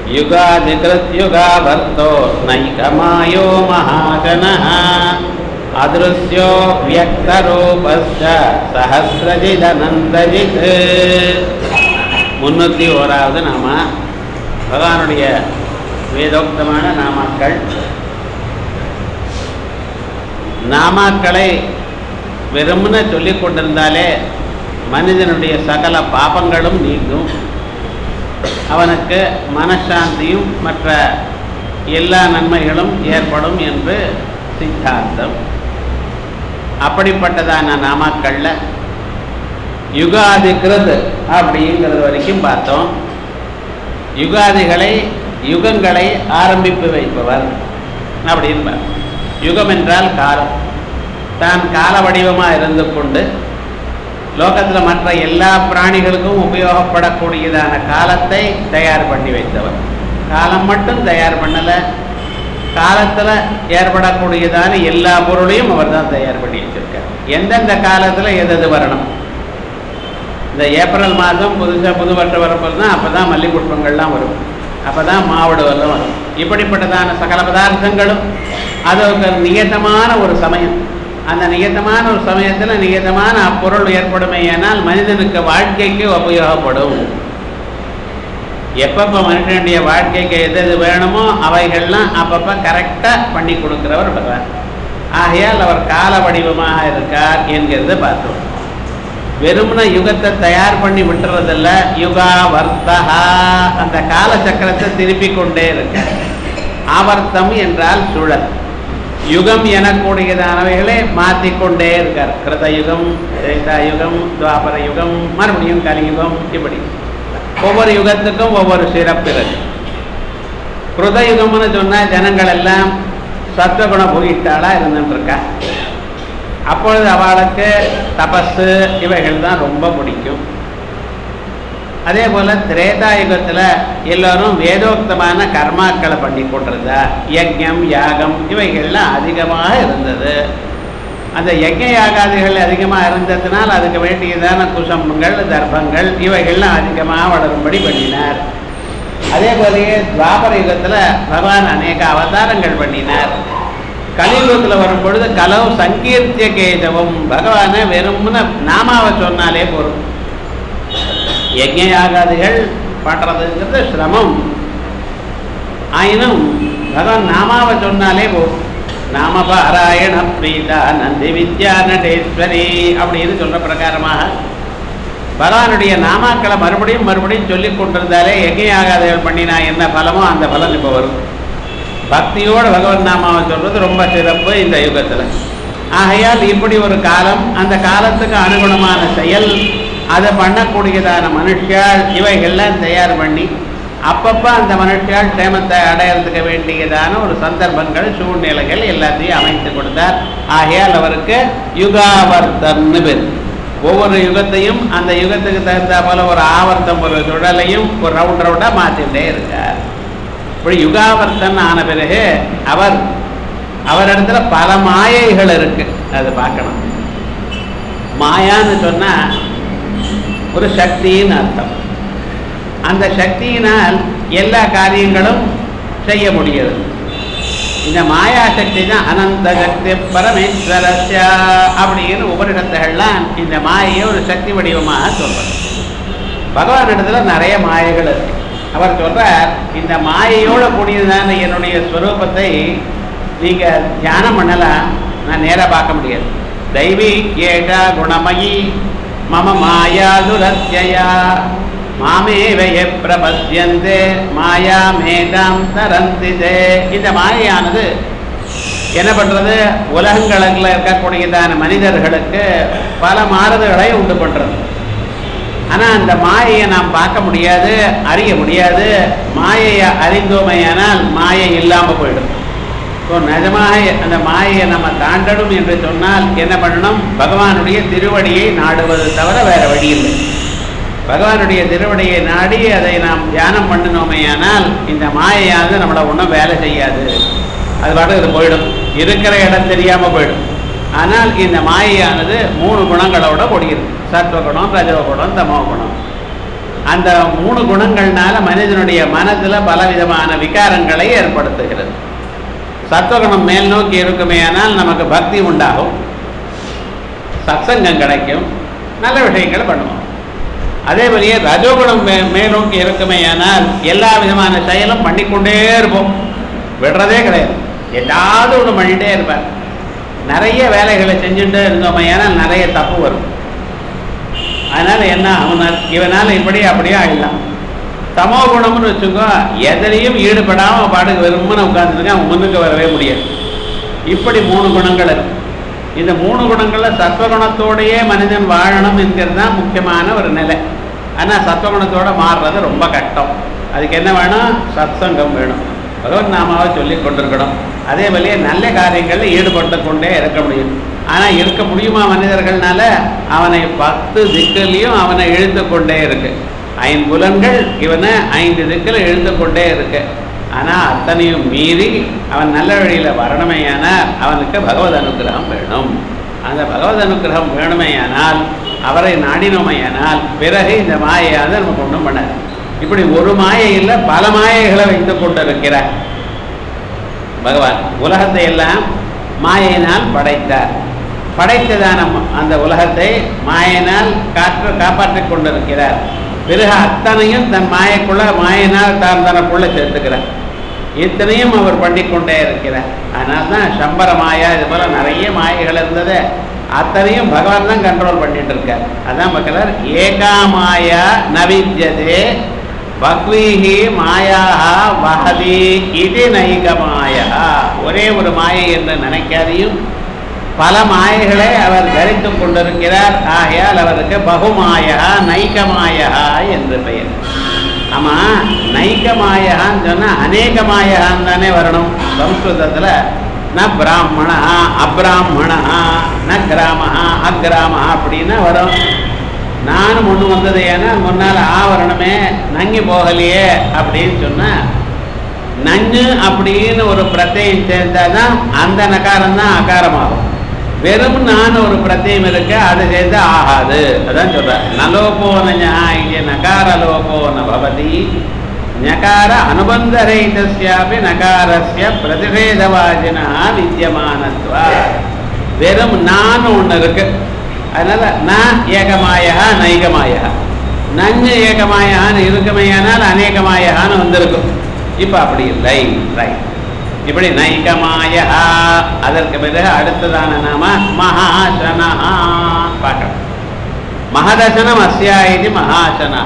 युगाधिकृत्युगावर्तो नैकमायो महाजनः अदृश्यो व्यक्तरूपश्च सहस्रजिदनन्दजित् முன்னூற்றி ஓராவது நாம பகவானுடைய வேதோக்தமான நாமாக்கள் நாமாக்களை வெறும்னு சொல்லிக் கொண்டிருந்தாலே மனிதனுடைய சகல பாபங்களும் நீங்கும் அவனுக்கு மனசாந்தியும் மற்ற எல்லா நன்மைகளும் ஏற்படும் என்று சித்தாந்தம் அப்படிப்பட்டதான நாமாக்கள்ல யுகாதிகிருத் அப்படிங்கிறது வரைக்கும் பார்த்தோம் யுகாதிகளை யுகங்களை ஆரம்பிப்பு வைப்பவர் அப்படின்னு யுகம் என்றால் காலம் தான் கால வடிவமாக இருந்து கொண்டு லோகத்தில் மற்ற எல்லா பிராணிகளுக்கும் உபயோகப்படக்கூடியதான காலத்தை தயார் பண்ணி வைத்தவர் காலம் மட்டும் தயார் பண்ணலை காலத்தில் ஏற்படக்கூடியதான எல்லா பொருளையும் அவர் தான் தயார் பண்ணி வச்சிருக்கார் எந்தெந்த காலத்தில் எது எது வரணும் இந்த ஏப்ரல் மாதம் புதுசாக புது வருஷம் வரப்போது தான் அப்போ தான் மல்லிகுட்பங்கள்லாம் வரும் அப்போ தான் மாவடுவெல்லாம் வரும் இப்படிப்பட்டதான சகல பதார்த்தங்களும் அது ஒரு நியத்தமான ஒரு சமயம் அந்த நியத்தமான ஒரு சமயத்தில் நியத்தமான அப்பொருள் ஏற்படுமே ஆனால் மனிதனுக்கு வாழ்க்கைக்கு உபயோகப்படும் எப்பப்போ மனுஷனுடைய வாழ்க்கைக்கு எது எது வேணுமோ அவைகள்லாம் அப்பப்போ கரெக்டாக பண்ணி கொடுக்குறவர் பகவான் ஆகையால் அவர் கால வடிவமாக இருக்கார் என்கிறத பார்த்தோம் வெறுமன யுகத்தை தயார் பண்ணி விட்டுறதில்ல யுகா வர்த்தகா அந்த கால சக்கரத்தை திருப்பி கொண்டே இருக்க ஆவர்த்தம் என்றால் சுழல் யுகம் எனக்கூடியதானவைகளை மாற்றிக்கொண்டே இருக்கார் கிருத யுகம் திரேதா யுகம் துவாபர யுகம் மறுபடியும் கலியுகம் இப்படி ஒவ்வொரு யுகத்துக்கும் ஒவ்வொரு சிறப்பு இருக்கு கிருத யுகம்னு சொன்னால் ஜனங்கள் எல்லாம் சத்வகுண போயிட்டாளா இருந்துட்டு இருக்கா அப்பொழுது அவளுக்கு தபஸு இவைகள் தான் ரொம்ப பிடிக்கும் அதே போல் திரேதாயுகத்தில் எல்லோரும் வேதோக்தமான கர்மாக்களை பண்ணி கொண்டிருந்தா யஜ்யம் யாகம் இவைகள்லாம் அதிகமாக இருந்தது அந்த யஜ்ய யாகாதிகள் அதிகமாக இருந்ததுனால் அதுக்கு வேண்டியதான குசம்பங்கள் தர்ப்பங்கள் இவைகள்லாம் அதிகமாக வளரும்படி பண்ணினார் அதே போலயே துவாபர யுகத்தில் பகவான் அநேக அவதாரங்கள் பண்ணினார் கலியுகத்தில் வரும் பொழுது கலவு சங்கீர்த்திய கேசவம் பகவானை வெறும்னு நாமாவை சொன்னாலே போதும் யஜ்யாகாதிகள் பண்ணுறதுங்கிறது சிரமம் ஆயினும் பகவான் நாமாவை சொன்னாலே போதும் நாம பாராயண பிரீதா நந்தி வித்யா நடேஸ்வரி அப்படின்னு சொல்ற பிரகாரமாக பகவானுடைய நாமாக்களை மறுபடியும் மறுபடியும் சொல்லிக் கொண்டிருந்தாலே யஜ்யாகாதிகள் பண்ணினா என்ன பலமோ அந்த பலன் இப்போ வரும் பக்தியோடு பகவன் நாமாவை சொல்றது ரொம்ப சிறப்பு இந்த யுகத்தில் ஆகையால் இப்படி ஒரு காலம் அந்த காலத்துக்கு அனுகுணமான செயல் அதை பண்ணக்கூடியதான மனுஷியால் இவைகள்லாம் தயார் பண்ணி அப்பப்போ அந்த மனுஷியால் க்ஷேமத்தை அடையிறதுக்கு வேண்டியதான ஒரு சந்தர்ப்பங்கள் சூழ்நிலைகள் எல்லாத்தையும் அமைத்து கொடுத்தார் ஆகையால் அவருக்கு யுகாவர்த்தன்னு பேர் ஒவ்வொரு யுகத்தையும் அந்த யுகத்துக்கு தகுந்த போல ஒரு ஆவர்த்தம் ஒரு சுழலையும் ஒரு ரவுண்ட் ரவுண்டாக மாற்றிட்டே இருக்கார் இப்படி யுகாவர்த்தன் ஆன பிறகு அவர் அவரிடத்துல பல மாயைகள் இருக்கு அது பார்க்கணும் மாயான்னு சொன்னா ஒரு சக்தின்னு அர்த்தம் அந்த சக்தியினால் எல்லா காரியங்களும் செய்ய முடியாது இந்த மாயா சக்தி தான் அனந்த சக்தி பரமேஸ்வரஸ்யா அப்படின்னு உபரிடத்துகள்லாம் இந்த மாயையை ஒரு சக்தி வடிவமாக சொல்றது பகவான் இடத்துல நிறைய மாயைகள் இருக்கு அவர் சொல்றார் இந்த மாயையோட கூடியதான என்னுடைய ஸ்வரூபத்தை நீங்க தியானம் பண்ணலாம் நான் நேராக பார்க்க முடியாது தெய்வீ ஏடா குணமயி மம மாயா துரத்யா மாமேவய பிரபத்யந்தே மாயா மேதாம் தரந்திதே இந்த மாயையானது என்ன பண்றது உலகங்களில் இருக்கக்கூடியதான மனிதர்களுக்கு பல மாறுதல்களை உண்டு பண்றது ஆனால் அந்த மாயையை நாம் பார்க்க முடியாது அறிய முடியாது மாயையை அறிந்தோமையானால் மாயை இல்லாமல் போயிடும் ஸோ நிஜமாக அந்த மாயையை நம்ம தாண்டணும் என்று சொன்னால் என்ன பண்ணணும் பகவானுடைய திருவடியை நாடுவது தவிர வேற வழி இல்லை பகவானுடைய திருவடியை நாடி அதை நாம் தியானம் பண்ணினோமையானால் இந்த மாயையானது நம்மளை ஒன்றும் வேலை செய்யாது அது பாட்டு இது போயிடும் இருக்கிற இடம் தெரியாமல் போயிடும் ஆனால் இந்த மாயையானது மூணு குணங்களோட கூடியிருக்கு சத்வகுணம் ரஜோகுணம் தமோகுணம் அந்த மூணு குணங்கள்னால மனிதனுடைய மனதுல பலவிதமான விகாரங்களை ஏற்படுத்துகிறது சத்துவகுணம் மேல் நோக்கி இருக்குமேயானால் நமக்கு பக்தி உண்டாகும் சத்சங்கம் கிடைக்கும் நல்ல விஷயங்களை பண்ணுவோம் அதே மாதிரியே ரஜோகுணம் மே மேலோக்கி இருக்குமேயானால் எல்லா விதமான செயலும் பண்ணிக்கொண்டே இருப்போம் விடுறதே கிடையாது ஏதாவது ஒன்று பண்ணிகிட்டே இருப்பார் நிறைய வேலைகளை செஞ்சுட்டே இருந்தோமே ஏன்னால் நிறைய தப்பு வரும் அதனால என்ன அவனால் இவனால இப்படி அப்படியே ஆயிடலாம் தமோ குணம்னு வச்சுக்கோ எதிலையும் ஈடுபடாம பாட்டுக்கு வெறுமனே உட்காந்துருக்க அவன் முன்னுக்கு வரவே முடியாது இப்படி மூணு குணங்கள் இருக்கு இந்த மூணு குணங்கள்ல சத்வகுணத்தோடையே மனிதன் வாழணும் என்கிறது தான் முக்கியமான ஒரு நிலை ஆனால் சத்வகுணத்தோட மாறுறது ரொம்ப கஷ்டம் அதுக்கு என்ன வேணும் சத்சங்கம் வேணும் பகவன் நாமாவை சொல்லி கொண்டிருக்கணும் அதே வழியே நல்ல காரியங்களில் ஈடுபட்டு கொண்டே இருக்க முடியும் ஆனால் இருக்க முடியுமா மனிதர்கள்னால அவனை பத்து திக்கிலையும் அவனை இழுத்து கொண்டே இருக்கு ஐம்புலன்கள் இவனை ஐந்து திக்கில் இழுத்து கொண்டே இருக்கு ஆனால் அத்தனையும் மீறி அவன் நல்ல வழியில் வரணுமேயானால் அவனுக்கு பகவத் அனுகிரகம் வேணும் அந்த பகவத் அனுகிரகம் வேணுமேயானால் அவரை நாடினோமையானால் பிறகு இந்த மாயையாவது நமக்கு ஒன்றும் பண்ணாது இப்படி ஒரு மாயை இல்லை பல மாயைகளை வைத்து கொண்டிருக்கிறார் பகவான் உலகத்தை எல்லாம் மாயினால் படைத்தார் படைத்ததான அந்த உலகத்தை மாயினால் காற்று காப்பாற்றிக் கொண்டிருக்கிறார் பிறகு அத்தனையும் தன் மாயக்குள்ள மாயினால் தான் தனக்குள்ள சேர்த்துக்கிறார் இத்தனையும் அவர் பண்ணிக்கொண்டே இருக்கிறார் அதனால தான் சம்பர மாயா இது போல நிறைய மாயைகள் இருந்தது அத்தனையும் பகவான் தான் கண்ட்ரோல் பண்ணிட்டு இருக்கார் அதான் மக்களர் ஏகா மாயா நவித்யதே பக்வீஹி மாயாக வஹதி இது நைக மாயா ஒரே ஒரு மாயை என்று நினைக்காதையும் பல மாயைகளை அவர் தரித்து கொண்டிருக்கிறார் ஆகையால் அவருக்கு பகுமாயா நைகமாயா என்று பெயர் ஆமா நைகமாயான்னு சொன்னா அநேக மாயான்னு தானே வரணும் சம்ஸ்கிருதத்துல ந பிராமணா அப்ராமணா ந கிராம அக்கிராம அப்படின்னா வரும் நானும் ஒன்று வந்தது ஏன்னா முன்னால் ஆவரணமே நங்கி போகலையே அப்படின்னு சொன்னா நஞ்சு அப்படின்னு ஒரு பிரத்யம் சேர்ந்தாதான் அந்த நகாரம் தான் அகாரமாகும் வெறும் நான் ஒரு பிரத்யம் இருக்கு அது சேர்ந்து ஆகாது அதான் சொல்ற நலோபோன இங்கே நகார லோபோன பவதி நகார அனுபந்தரைதஸ்யாபி நகாரஸ்ய பிரதிஷேதவாஜினா வித்தியமானத்வா வெறும் நான் ஒன்று இருக்கு அதனால நான் ஏகமாயா நைகமாயா நஞ்சு ஏகமாயான்னு இருக்குமையானால் அநேகமாயான்னு வந்திருக்கும் இப்போ அப்படி இல்லை ரைட் இப்படி நைகமாயா அதற்கு பிறகு அடுத்ததான நாம மகாசனா பார்க்கணும் மகதசனம் அஸ்யா இது மகாசனா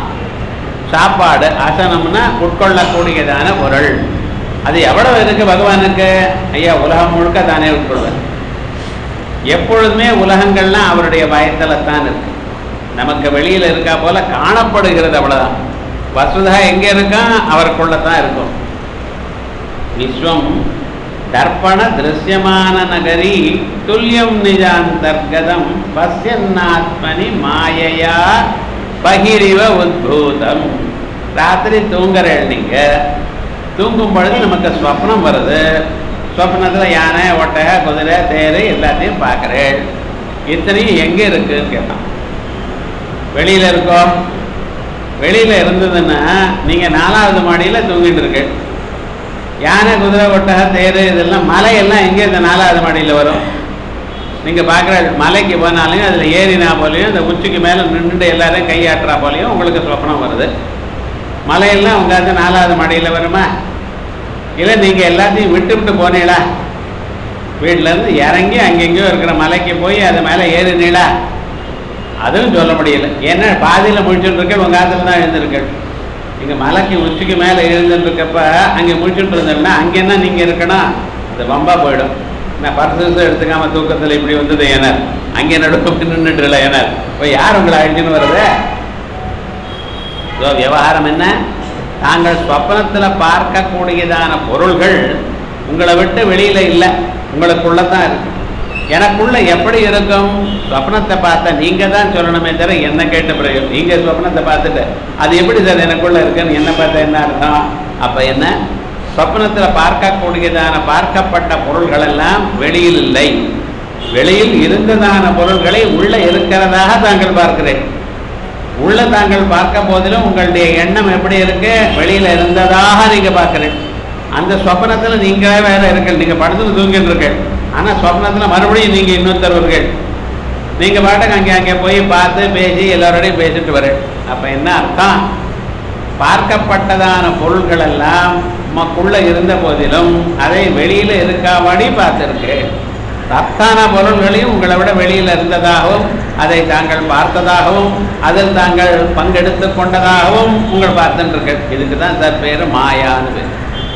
சாப்பாடு அசனம்னா உட்கொள்ளக்கூடியதான பொருள் அது எவ்வளவு இருக்கு பகவானுக்கு ஐயா உலகம் முழுக்க தானே உட்கொள்வார் எப்பொழுதுமே உலகங்கள்லாம் அவருடைய பயத்தில் தான் இருக்கு நமக்கு வெளியில் இருக்கா போல காணப்படுகிறது அவ்வளவுதான் வசுதா எங்க இருக்கா அவருக்குள்ள தான் இருக்கும் விஸ்வம் தர்ப்பண திருஷ்யமான நகரி துல்லியம் நிஜாந்தர்கதம் பசியன்னாத்மனி மாயையா பகிரிவ உத்பூதம் ராத்திரி தூங்குறேன் நீங்க தூங்கும் பொழுது நமக்கு ஸ்வப்னம் வருது ஸ்வப்னத்தில் யானை ஒட்டகை குதிரை தேர் எல்லாத்தையும் பார்க்குறேன் இத்தனையும் எங்கே இருக்குன்னு கேட்டான் வெளியில் இருக்கோம் வெளியில் இருந்ததுன்னா நீங்கள் நாலாவது மாடியில் தூங்கிட்டு இருக்கு யானை குதிரை ஒட்டகை தேர் இதெல்லாம் மலையெல்லாம் எங்கே இந்த நாலாவது மாடியில் வரும் நீங்கள் பார்க்குற மலைக்கு போனாலையும் அதில் ஏறினா போலையும் இந்த உச்சிக்கு மேலே நின்றுட்டு எல்லாரையும் கையாட்டுறா போலையும் உங்களுக்கு சொப்பனம் வருது மலையெல்லாம் உங்காந்து நாலாவது மாடியில் வருமா இல்லை நீங்கள் எல்லாத்தையும் விட்டு விட்டு போனீங்களா வீட்டிலேருந்து இறங்கி அங்கெங்கேயோ இருக்கிற மலைக்கு போய் அது மேலே ஏறினீங்களா அதுவும் சொல்ல முடியல ஏன்னா பாதியில் முடிச்சுட்டு இருக்க உங்கள் காலத்தில் தான் எழுந்திருக்கள் இங்கே மலைக்கு உச்சிக்கு மேலே எழுந்துட்டு இருக்கப்ப அங்கே முடிச்சுட்டு இருந்தோம்னா அங்கே என்ன நீங்கள் இருக்கணும் அது வம்பா போயிடும் நான் பத்து நிமிஷம் எடுத்துக்காம தூக்கத்தில் இப்படி வந்தது ஏனார் அங்கே நடுவு நின்றுட்டுல ஏனார் இப்போ யார் உங்களை அழிஞ்சுன்னு வருது ஸோ விவகாரம் என்ன தாங்கள் ஸ்வப்னத்தில் பார்க்கக்கூடியதான பொருள்கள் உங்களை விட்டு வெளியில் இல்லை உங்களுக்குள்ள தான் இருக்கு எனக்குள்ள எப்படி இருக்கும் ஸ்வப்னத்தை பார்த்தா நீங்க தான் சொல்லணுமே தவிர என்ன கேட்ட பிறகு நீங்க ஸ்வப்னத்தை பார்த்துட்டு அது எப்படி சார் எனக்குள்ள இருக்குன்னு என்ன பார்த்தா என்ன அர்த்தம் அப்ப என்ன ஸ்வப்னத்தில் பார்க்கக்கூடியதான பார்க்கப்பட்ட பொருள்கள் எல்லாம் வெளியில் இல்லை வெளியில் இருந்ததான பொருள்களை உள்ள இருக்கிறதாக தாங்கள் பார்க்கிறேன் உள்ள தாங்கள் பார்க்க போதிலும் உங்களுடைய எண்ணம் எப்படி இருக்கு வெளியில இருந்ததாக நீங்க பார்க்கிறீங்க அந்த சொப்னத்துல நீங்களே வேற இருக்கீங்க நீங்க படுத்து தூங்கிட்டு இருக்க ஆனா சொப்னத்துல மறுபடியும் நீங்க இன்னொருத்தருவர்கள் நீங்க பாட்டுக்கு அங்கே அங்கே போய் பார்த்து பேசி எல்லாரோடையும் பேசிட்டு வர அப்ப என்ன அர்த்தம் பார்க்கப்பட்டதான பொருள்கள் எல்லாம் நமக்குள்ள இருந்த போதிலும் அதை வெளியில இருக்காமடி பார்த்திருக்கு சத்தான பொருள்களையும் உங்களை விட வெளியில இருந்ததாகவும் அதை தாங்கள் பார்த்ததாகவும் அதில் தாங்கள் பங்கெடுத்து கொண்டதாகவும் உங்கள் பார்த்துட்டு இதுக்கு தான் சார் பேரு மாயான்னு பேர்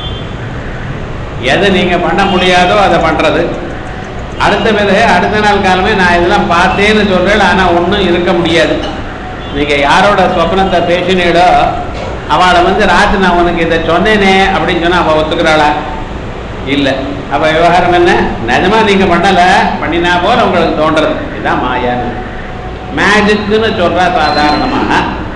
எது நீங்க பண்ண முடியாதோ அதை பண்றது அடுத்த பிறகு அடுத்த நாள் காலமே நான் இதெல்லாம் பார்த்தேன்னு சொல்றேன் ஆனா ஒன்றும் இருக்க முடியாது நீங்க யாரோட சொப்னத்தை பேசினீடோ அவளை வந்து ராத்திரி நான் உனக்கு இதை சொன்னேனே அப்படின்னு சொன்னா அவ ஒத்துக்கிறாளா இல்லை அப்ப விவகாரம் என்ன நிஜமா நீங்க பண்ணல பண்ணினா போல உங்களுக்கு தோன்றது இதுதான் மாயான்னு மேஜிக்னு சொல்றா சாதாரணமாக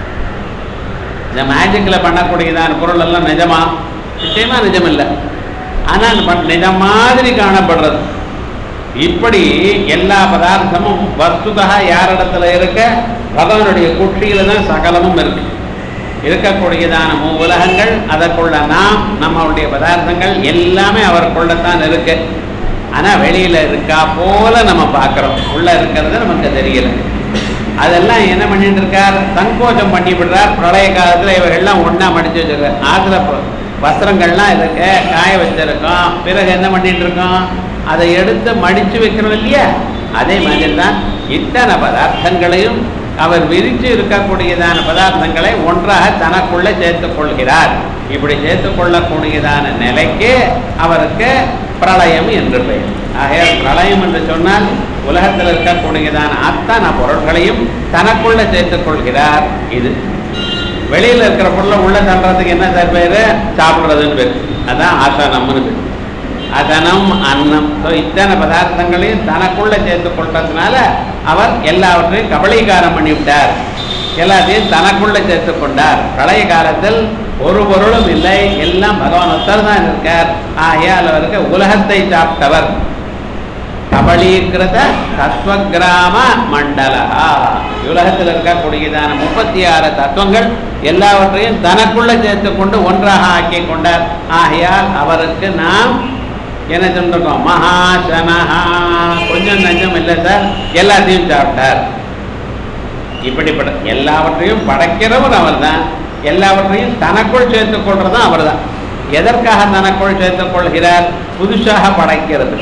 இந்த மேஜிக்ல பண்ணக்கூடியதான பொருள் எல்லாம் நிஜமா நிச்சயமா நிஜம் இல்லை ஆனா அந்த ப- நிஜம் மாதிரி காணப்படுறது இப்படி எல்லா பதார்த்தமும் வஸ்துதா யாரிடத்துல இருக்க பகவானுடைய குற்றியில தான் சகலமும் இருக்கு இருக்கக்கூடியதான மூ உலகங்கள் அதற்குள்ள நாம் நம்மளுடைய பதார்த்தங்கள் எல்லாமே அவருக்குள்ளத்தான் இருக்கு ஆனா வெளியில இருக்கா போல நம்ம பார்க்கிறோம் உள்ள இருக்கிறது நமக்கு தெரியல அதெல்லாம் என்ன பண்ணிட்டு இருக்கார் சங்கோச்சம் பண்ணி விடுறார் பிரளய காலத்துல இவர்கள்லாம் ஒண்ணா மடிச்சு வச்சிருக்கார் ஆத்துல ப- வஸ்திரங்கள்லாம் இருக்கு காய வச்சிருக்கோம் பிறகு என்ன பண்ணிட்டு இருக்கோம் அதை எடுத்து மடிச்சு வைக்கிறோம் இல்லையா அதே மாதிரி தான் இத்தனை பதார்த்தங்களையும் அவர் விரிச்சு இருக்கக்கூடியதான பதார்த்தங்களை ஒன்றாக தனக்குள்ள சேர்த்துக் கொள்கிறார் இப்படி சேர்த்துக் கொள்ளக்கூடியதான நிலைக்கு அவருக்கு பிரளயம் என்று பெயர் ஆகையால் பிரளயம் என்று சொன்னால் உலகத்தில் இருக்கக்கூடியதான அத்தனை பொருட்களையும் தனக்குள்ள சேர்த்துக் கொள்கிறார் இது வெளியில இருக்கிற பொருளை உள்ள தள்ளுறதுக்கு என்ன சார் பேரு சாப்பிடுறதுன்னு பேர் அதான் ஆசனம்னு பேர் அதனம் அன்னம் ஸோ இத்தனை பதார்த்தங்களையும் தனக்குள்ள சேர்த்துக் கொள்றதுனால அவர் எல்லாவற்றையும் கபலீகாரம் பண்ணிவிட்டார் எல்லாத்தையும் தனக்குள்ள சேர்த்துக் கொண்டார் பிரளய காலத்தில் ஒரு பொருளும் இல்லை எல்லாம் பகவான் ஒருத்தர் தான் இருக்கார் ஆகையால் அவருக்கு உலகத்தை சாப்பிட்டவர் கபலீகிருத தத்துவகிராம மண்டலா உலகத்தில் இருக்கக்கூடியதான முப்பத்தி ஆறு தத்துவங்கள் எல்லாவற்றையும் தனக்குள்ள சேர்த்து கொண்டு ஒன்றாக ஆக்கி கொண்டார் ஆகையால் அவருக்கு நாம் என்ன சொல்றோம் மகாசனஹா கொஞ்சம் நஞ்சம் இல்லை சார் எல்லாத்தையும் சாப்பிட்டார் இப்படிப்பட்ட எல்லாவற்றையும் படைக்கிறவர் அவர்தான் எல்லாவற்றையும் தனக்குள் சேர்த்துக் கொள்றதும் அவர்தான் எதற்காக தனக்குள் சேர்த்துக் கொள்கிறார் புதுசாக படைக்கிறது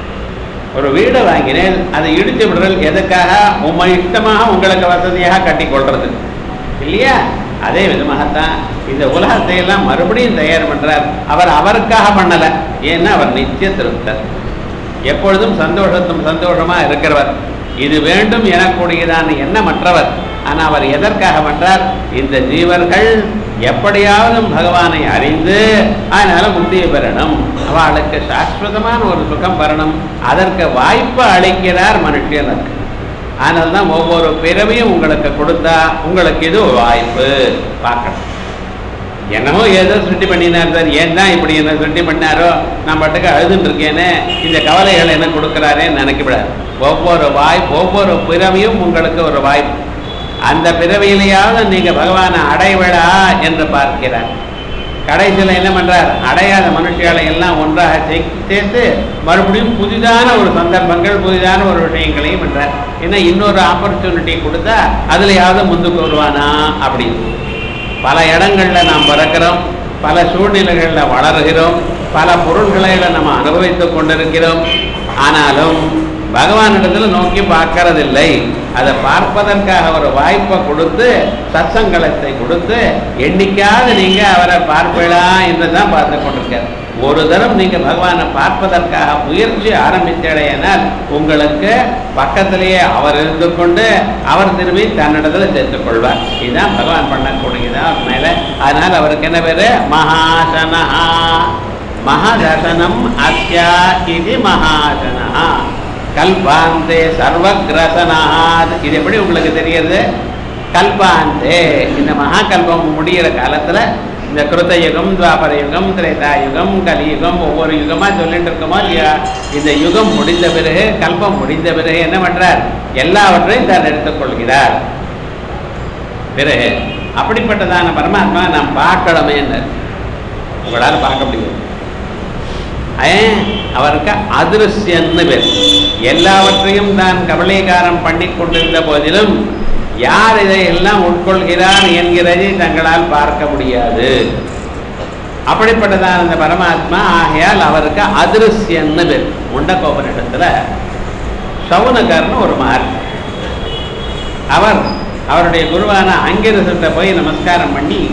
ஒரு வீடு வாங்கினேன் அதை இடித்து விடுறல் எதுக்காக உண்மை இஷ்டமாக உங்களுக்கு வசதியாக கட்டி கொள்றது இல்லையா அதே விதமாகத்தான் இந்த உலகத்தை எல்லாம் மறுபடியும் தயார் பண்றார் அவர் அவருக்காக பண்ணல ஏன்னா அவர் நித்திய திருப்தர் எப்பொழுதும் சந்தோஷத்தும் சந்தோஷமா இருக்கிறவர் இது வேண்டும் எனக்கூடியதான எண்ணமற்றவர் ஆனா அவர் எதற்காக பண்றார் இந்த ஜீவர்கள் எப்படியாவது பகவானை அறிந்து அதனால முக்தியை பெறணும் அவளுக்கு சாஸ்வதமான ஒரு சுகம் பெறணும் அதற்கு வாய்ப்பு அளிக்கிறார் மனுஷனுக்கு அதனால தான் ஒவ்வொரு பிறவியும் உங்களுக்கு கொடுத்தா உங்களுக்கு இது ஒரு வாய்ப்பு பார்க்கணும் என்னமோ ஏதோ சுட்டி பண்ணினார் சார் ஏன் தான் இப்படி என்ன சுட்டி பண்ணாரோ நான் பாட்டுக்கு அழுதுன்னு இருக்கேனே இந்த கவலைகளை என்ன கொடுக்குறாரேன்னு நினைக்கப்படாது ஒவ்வொரு வாய்ப்பு ஒவ்வொரு பிறவியும் உங்களுக்கு ஒரு வாய்ப்பு அந்த பிறவியிலேயாவது நீங்க பகவானை அடைவிடா என்று பார்க்கிறார் கடைசியில் என்ன பண்றார் அடையாத மனுஷர்களை எல்லாம் ஒன்றாக சே- சேர்த்து மறுபடியும் புதிதான ஒரு சந்தர்ப்பங்கள் புதிதான ஒரு விஷயங்களையும் பண்றார் ஏன்னா இன்னொரு ஆப்பர்ச்சுனிட்டி கொடுத்தா அதுலயாவது முந்துக்கு வருவானா அப்படின்னு பல இடங்கள்ல நாம் பிறக்கிறோம் பல சூழ்நிலைகள்ல வளர்கிறோம் பல பொருள்களை நம்ம அனுபவித்துக் கொண்டிருக்கிறோம் ஆனாலும் பகவானிடத்துல நோக்கி பார்க்கறதில்லை அதை பார்ப்பதற்காக ஒரு வாய்ப்பை கொடுத்து சத்சங்கலத்தை கொடுத்து என்னைக்காவது நீங்க அவரை பார்ப்பீளா என்று தான் பார்த்து கொண்டிருக்கார் ஒரு தரம் நீங்க பகவானை பார்ப்பதற்காக முயற்சி ஆரம்பித்தடையினால் உங்களுக்கு பக்கத்திலேயே அவர் இருந்து கொண்டு அவர் திரும்பி தன்னிடத்துல சேர்த்துக் கொள்வார் இதுதான் பகவான் பண்ணக்கூடியதான் மேல அதனால் அவருக்கு என்ன பேரு மகாசனஹா மகாதசனம் அஸ்யா இது மகாசனஹா கல்பாந்தே சர்வகிரசனாத் இது எப்படி உங்களுக்கு தெரியுது கல்பாந்தே இந்த மகாகல்பம் முடியிற காலத்துல இந்த கிருத்த யுகம் துவாபர யுகம் திரேதா யுகம் கலியுகம் ஒவ்வொரு யுகமா சொல்லிட்டு இருக்கோமா இல்லையா இந்த யுகம் முடிந்த பிறகு கல்பம் முடிந்த பிறகு என்ன பண்றார் எல்லாவற்றையும் தான் எடுத்துக் கொள்கிறார் பிறகு அப்படிப்பட்டதான பரமாத்மா நாம் பார்க்கணுமே உங்களால் பார்க்க முடியும் ஏன் அவருக்கு அதிருஷ்யன்னு பேர் எல்லாவற்றையும் தான் கபலீகாரம் பண்ணி கொண்டிருந்த போதிலும் யார் இதையெல்லாம் உட்கொள்கிறார் என்கிறதை தங்களால் பார்க்க முடியாது அப்படிப்பட்டதான அந்த பரமாத்மா ஆகையால் அவருக்கு அதிருஷ்யன்னு பேர் முண்டகோபனிடத்துல சவுனகர்னு ஒரு மார் அவர் அவருடைய குருவான அங்கிரசத்தை போய் நமஸ்காரம் பண்ணி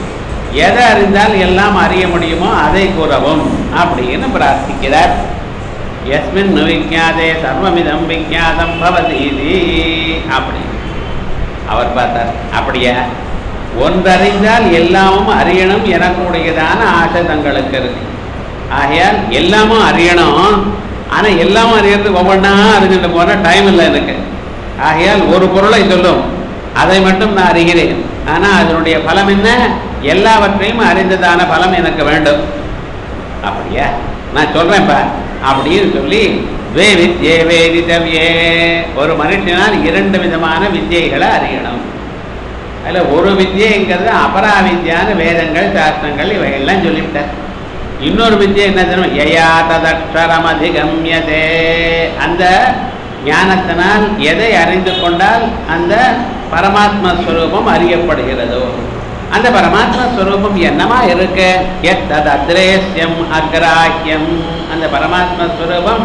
எதை அறிந்தால் எல்லாம் அறிய முடியுமோ அதை கூறவும் அப்படின்னு பிரார்த்திக்கிறார் எஸ்மின் விஜாதே சர்வமிதம் விஜாதம் பவதி அப்படி அவர் பார்த்தார் அப்படியா ஒன்றறிந்தால் எல்லாமும் அறியணும் எனக்குடையதான ஆசை தங்களுக்கு இருக்கு ஆகையால் எல்லாமும் அறியணும் ஆனா எல்லாமும் அறியறதுக்கு ஒவ்வொன்றா அறிஞ்சுட்டு போன டைம் இல்லை எனக்கு ஆகையால் ஒரு பொருளை சொல்லும் அதை மட்டும் நான் அறிகிறேன் ஆனா அதனுடைய பலம் என்ன எல்லாவற்றையும் அறிந்ததான பலம் எனக்கு வேண்டும் அப்படியா நான் சொல்றேன்ப்பா அப்படின்னு சொல்லி வே வித்யே வேதிதவ்யே ஒரு மனுஷனால் இரண்டு விதமான வித்தியைகளை அறியணும் அதில் ஒரு வித்தியைங்கிறது அபராவித்யான்னு வேதங்கள் சாஸ்திரங்கள் இவைகள்லாம் சொல்லிவிட்டார் இன்னொரு வித்தியை என்ன தெரியும் யயா ததக்ஷரம் அதிகம்யதே அந்த ஞானத்தினால் எதை அறிந்து கொண்டால் அந்த பரமாத்ம ஸ்வரூபம் அறியப்படுகிறதோ அந்த பரமாத்ம ஸ்வரூபம் என்னமா இருக்கு எத்தது அத்ரேசியம் அக்ராஹ்யம் அந்த பரமாத்ம ஸ்வரூபம்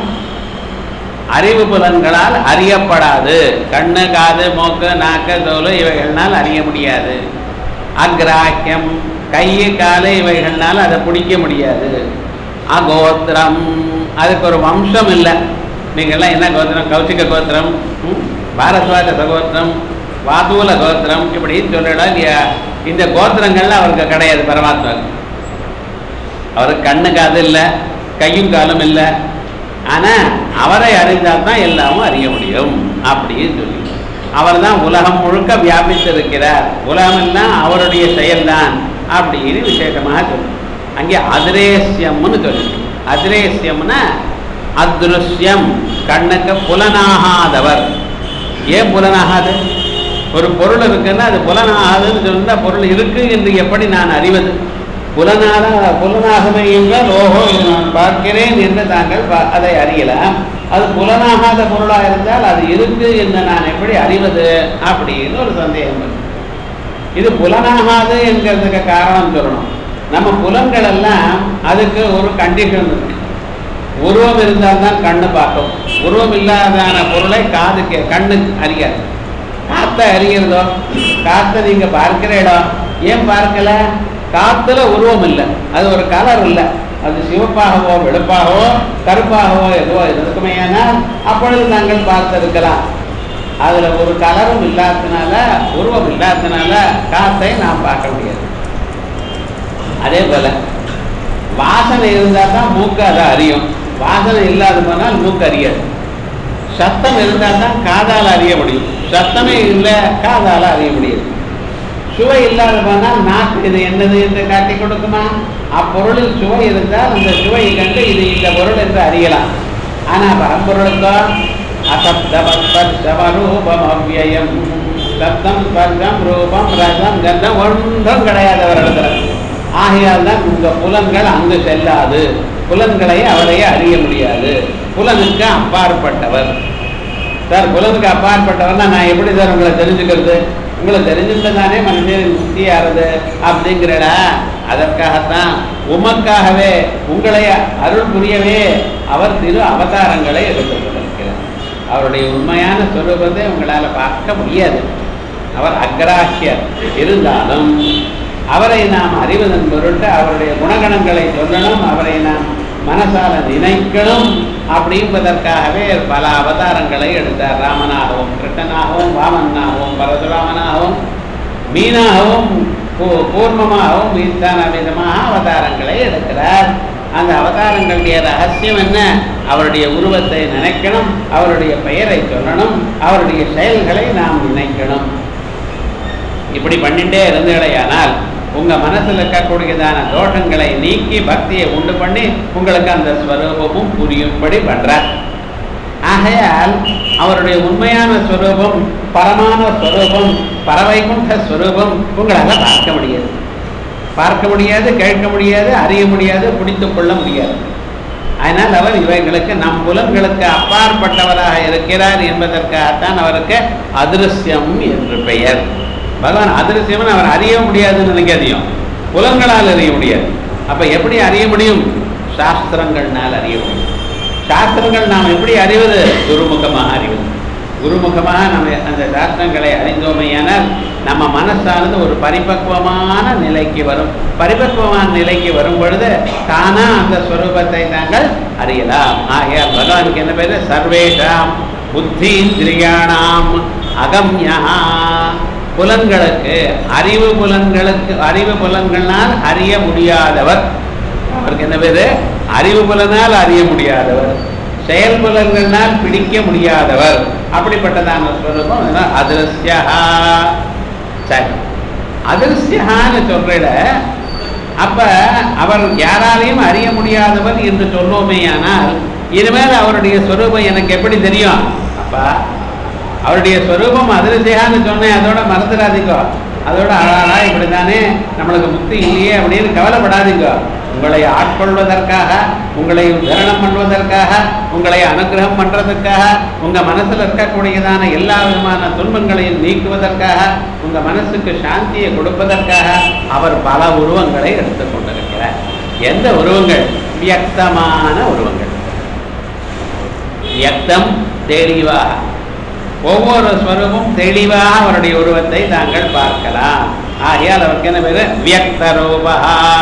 அறிவு புலன்களால் அறியப்படாது கண்ணு காது மூக்கு நாக்கு தோல் இவைகள்னால் அறிய முடியாது அக்ராஹ்யம் கை காலு இவைகள்னால் அதை பிடிக்க முடியாது அகோத்திரம் அதுக்கு ஒரு வம்சம் இல்லை நீங்கள்லாம் என்ன கோத்திரம் கௌசிக கோத்திரம் ம், பாரத்வாஜ சகோத்திரம் வாதூல கோத்திரம் இப்படி சொல்லிடா இல்லையா இந்த கோத்திரங்கள்ல அவருக்கு கிடையாது பரமாத்மாவுக்கு அவருக்கு கண்ணு காது இல்லை கையும் காலும் இல்லை ஆனா அவரை அறிந்தால் தான் எல்லாமும் அறிய முடியும் அப்படின்னு சொல்லி அவர் தான் உலகம் முழுக்க வியாபித்திருக்கிறார் உலகமெல்லாம் அவருடைய செயல்தான் அப்படின்னு விசேஷமாக சொல்லு அங்கே அதிரேசியம்னு சொல்லு அதிரேசியம்னா அதிருஷ்யம் கண்ணுக்கு புலனாகாதவர் ஏன் புலனாகாது ஒரு பொருள் இருக்குன்னா அது புலனாகாதுன்னு சொன்னா பொருள் இருக்கு என்று எப்படி நான் அறிவது புலனாக புலனாகவே என்றால் ஓஹோ இது நான் பார்க்கிறேன் என்று தாங்கள் பா- அதை அறியலாம் அது புலனாகாத பொருளாக இருந்தால் அது இருக்கு என்று நான் எப்படி அறிவது அப்படின்னு ஒரு சந்தேகம் வருது. இது புலனாகாது என்கிறதுக்கு காரணம் சொல்லணும் நம்ம புலன்கள் எல்லாம் அதுக்கு ஒரு கண்டிஷன் இருக்கு உருவம் இருந்தால் தான் கண்ணு பார்க்கும் உருவம் இல்லாதான பொருளை காது கே கண்ணு அறியாது காத்தை அறிகிறதோ காத்தை நீங்க பார்க்கிற இடம் ஏன் பார்க்கல காத்துல உருவம் இல்லை அது ஒரு கலர் இல்லை அது சிவப்பாகவோ வெளுப்பாகவோ கருப்பாகவோ எதுவோ இருக்குமே ஆனால் அப்பொழுது நாங்கள் பார்த்திருக்கலாம் அதுல ஒரு கலரும் இல்லாததுனால உருவம் இல்லாததுனால காத்தை நாம் பார்க்க முடியாது அதே போல வாசனை இருந்தால் தான் மூக்கு அதை அறியும் வாசனை இல்லாத போனால் மூக்கு அறியாது சத்தம் இருந்தால் தான் காதால் அறிய முடியும் சத்தமே இல்லை காதால் அறிய முடியாது சுவை இல்லாத போனால் நாக்கு இது என்னது என்று காட்டி கொடுக்குமா அப்பொருளில் சுவை இருந்தால் அந்த சுவையை கண்டு இது இந்த பொருள் என்று அறியலாம் ஆனால் பரம்பொருளுக்கோ அசப்தமஸ்பர்ஷமரூபம் அவ்யயம் சப்தம் ஸ்பர்ஷம் ரூபம் ரசம் கந்தம் ஒன்றும் கிடையாது அவரிடத்துல ஆகையால் தான் உங்க புலன்கள் அங்கு செல்லாது புலன்களை அவரையே அறிய முடியாது புலனுக்கு அப்பாற்பட்டவர் சார் புலனுக்கு அப்பாற்பட்டவர்னா நான் எப்படி சார் உங்களை தெரிஞ்சுக்கிறது உங்களை தெரிஞ்சுட்டு தானே மனுஷன் முக்தி ஆறுது அப்படிங்கிறடா அதற்காகத்தான் உமக்காகவே உங்களை அருள் புரியவே அவர் திரு அவதாரங்களை எடுத்துக் கொண்டிருக்கிறார் அவருடைய உண்மையான சொரூபத்தை உங்களால் பார்க்க முடியாது அவர் அக்ராஹியர் இருந்தாலும் அவரை நாம் அறிவதன் பொருட்டு அவருடைய குணகணங்களை சொல்லணும் அவரை நாம் மனசால நினைக்கணும் அப்படின்பதற்காகவே பல அவதாரங்களை எடுத்தார் ராமனாகவும் கிருஷ்ணனாகவும் வாமனாகவும் பரசுராமனாகவும் மீனாகவும் பூ- கூர்மமாகவும் இத்தனை விதமாக அவதாரங்களை எடுக்கிறார் அந்த அவதாரங்களுடைய ரகசியம் என்ன அவருடைய உருவத்தை நினைக்கணும் அவருடைய பெயரை சொல்லணும் அவருடைய செயல்களை நாம் நினைக்கணும் இப்படி பண்ணிட்டே இருந்தீடையானால் உங்க மனசுல இருக்கக்கூடியதான தோஷங்களை நீக்கி பக்தியை உண்டு பண்ணி உங்களுக்கு அந்த ஸ்வரூபமும் புரியும்படி பண்றார் ஆகையால் அவருடைய உண்மையான ஸ்வரூபம் பரமான ஸ்வரூபம் பரவைகுண்ட ஸ்வரூபம் உங்களால பார்க்க முடியாது பார்க்க முடியாது கேட்க முடியாது அறிய முடியாது பிடித்துக் கொள்ள முடியாது அதனால் அவர் இவைகளுக்கு நம் புலன்களுக்கு அப்பாற்பட்டவராக இருக்கிறார் என்பதற்காகத்தான் அவருக்கு அதிருஷ்யம் என்று பெயர் பகவான் அதிருஷ்யம்னு அவர் அறிய முடியாதுன்னு நினைக்காதையும் புலன்களால் அறிய முடியாது அப்ப எப்படி அறிய முடியும் சாஸ்திரங்கள்னால் அறிய முடியும் சாஸ்திரங்கள் நாம் எப்படி அறிவது குருமுகமாக அறிவது குருமுகமாக நம்ம அந்த சாஸ்திரங்களை அறிந்தோமையானால் நம்ம மனசானது ஒரு பரிபக்குவமான நிலைக்கு வரும் பரிபக்குவமான நிலைக்கு வரும் பொழுது தானா அந்த ஸ்வரூபத்தை தாங்கள் அறியலாம் ஆகையால் பகவானுக்கு என்ன பேரு சர்வேஷாம் புத்தீந்திரியாணாம் அகம்யா புலன்களுக்கு அறிவு புலன்களுக்கு அறிவு புலன்களால் அறிய முடியாதவர் அவருக்கு என்ன பேரு அறிவு புலனால் அறிய முடியாதவர் செயல் புலன்களால் பிடிக்க முடியாதவர் அப்படிப்பட்டதான ஸ்வரூபம் அதனால் அதிருஷ்யா சரி அதிருஷ்யான்னு சொல்றத அப்ப அவர் யாராலையும் அறிய முடியாதவர் என்று சொல்லுவோமேயானால் இனிமேல் அவருடைய ஸ்வரூபம் எனக்கு எப்படி தெரியும் அப்பா அவருடைய ஸ்வரூபம் அதிருஷ்யான்னு சொன்னேன் அதோட மறந்துடாதீங்க அதோட அழகா இப்படித்தானே நம்மளுக்கு முக்தி இல்லையே அப்படின்னு கவலைப்படாதீங்க உங்களை ஆட்கொள்வதற்காக உங்களை தரணம் பண்ணுவதற்காக உங்களை அனுகிரகம் பண்றதுக்காக உங்க மனசுல இருக்கக்கூடியதான எல்லா விதமான துன்பங்களையும் நீக்குவதற்காக உங்க மனசுக்கு சாந்தியை கொடுப்பதற்காக அவர் பல உருவங்களை எடுத்துக்கொண்டிருக்கிறார் எந்த உருவங்கள் வியக்தமான உருவங்கள் வியக்தம் தெளிவாக ஒவ்வொரு ஸ்வரூபம் தெளிவாக அவருடைய உருவத்தை தாங்கள் பார்க்கலாம் ஆகையால் அவருக்கு என்ன பேரு வியக்த ரூபா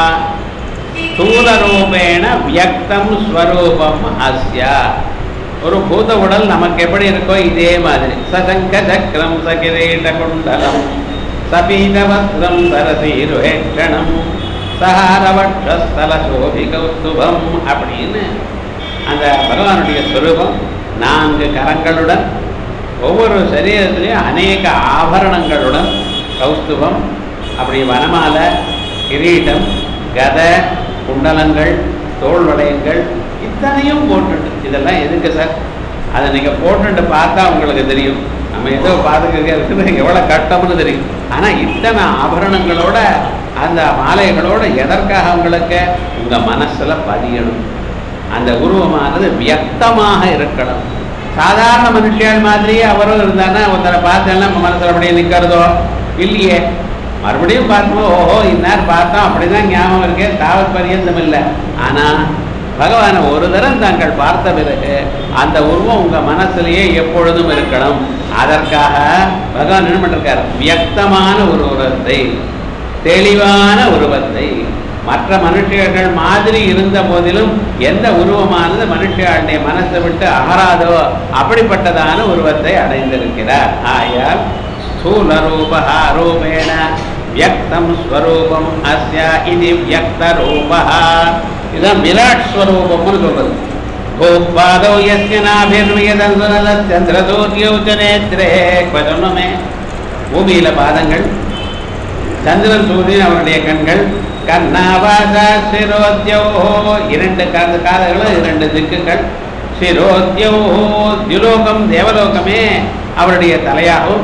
ஸ்தூல ரூபேண வியக்தம் ஸ்வரூபம் அஸ்யா ஒரு பூத உடல் நமக்கு எப்படி இருக்கோ இதே மாதிரி சசங்க சக்கரம் சகிரீட குண்டலம் சபீத வஸ்திரம் சரசீருவேஷணம் சஹாரவட்சஸ்தல சோபி கௌஸ்துபம் அப்படின்னு அந்த பகவானுடைய ஸ்வரூபம் நான்கு கரங்களுடன் ஒவ்வொரு சரீரத்திலையும் அநேக ஆபரணங்களுடன் கௌஸ்துபம் அப்படி வனமாலை கிரீட்டம் கதை குண்டலங்கள் தோல் வளையங்கள் இத்தனையும் போட்டுட்டு இதெல்லாம் எதுக்கு சார் அதை நீங்கள் போட்டுட்டு பார்த்தா உங்களுக்கு தெரியும் நம்ம ஏதோ பாதுகாக்கிறது எவ்வளோ கட்டம்னு தெரியும் ஆனால் இத்தனை ஆபரணங்களோட அந்த மாலைகளோட எதற்காக உங்களுக்கு உங்கள் மனசில் பதியணும் அந்த உருவமானது வியக்தமாக இருக்கணும் சாதாரண மனுஷியால் மாதிரியே அவரும் இருந்தானா ஒருத்தரை பார்த்தேன்னா நம்ம மனசில் அப்படியே நிற்கிறதோ இல்லையே மறுபடியும் பார்க்கும்போது ஓஹோ இந்நேரம் பார்த்தோம் அப்படிதான் ஞாபகம் இருக்கே தாவத் பரியந்தம் இல்லை ஆனால் பகவானை ஒரு தரம் தாங்கள் பார்த்த பிறகு அந்த உருவம் உங்க மனசுலயே எப்பொழுதும் இருக்கணும் அதற்காக பகவான் என்ன பண்ணிருக்கார் வியக்தமான ஒரு உருவத்தை தெளிவான உருவத்தை மற்ற மனுஷர்கள் மாதிரி இருந்த போதிலும் எந்த உருவமானது மனுஷர்களுடைய மனசை விட்டு அகராதோ அப்படிப்பட்டதான உருவத்தை அடைந்திருக்கிறார் ஆயால் ஸ்தூல ரூபா ரூபேண வியக்தம் ஸ்வரூபம் அஸ்ய இது வியக்த ரூபா இதுதான் விராட் ஸ்வரூபம்னு சொல்றது பூபாதோ யஸ்ய நாபிர்வியதந்திரசூரியோ ச நேத்ரே சொன்னோமே பூமியில பாதங்கள் சந்திரன் சூரியன் அவருடைய கண்கள் கர்ணாவாசா சிரோத்யோ இரண்டு காது காதுகளும் இரண்டு திக்குகள் சிரோத்யோ தியுலோகம் தேவலோகமே அவருடைய தலையாகும்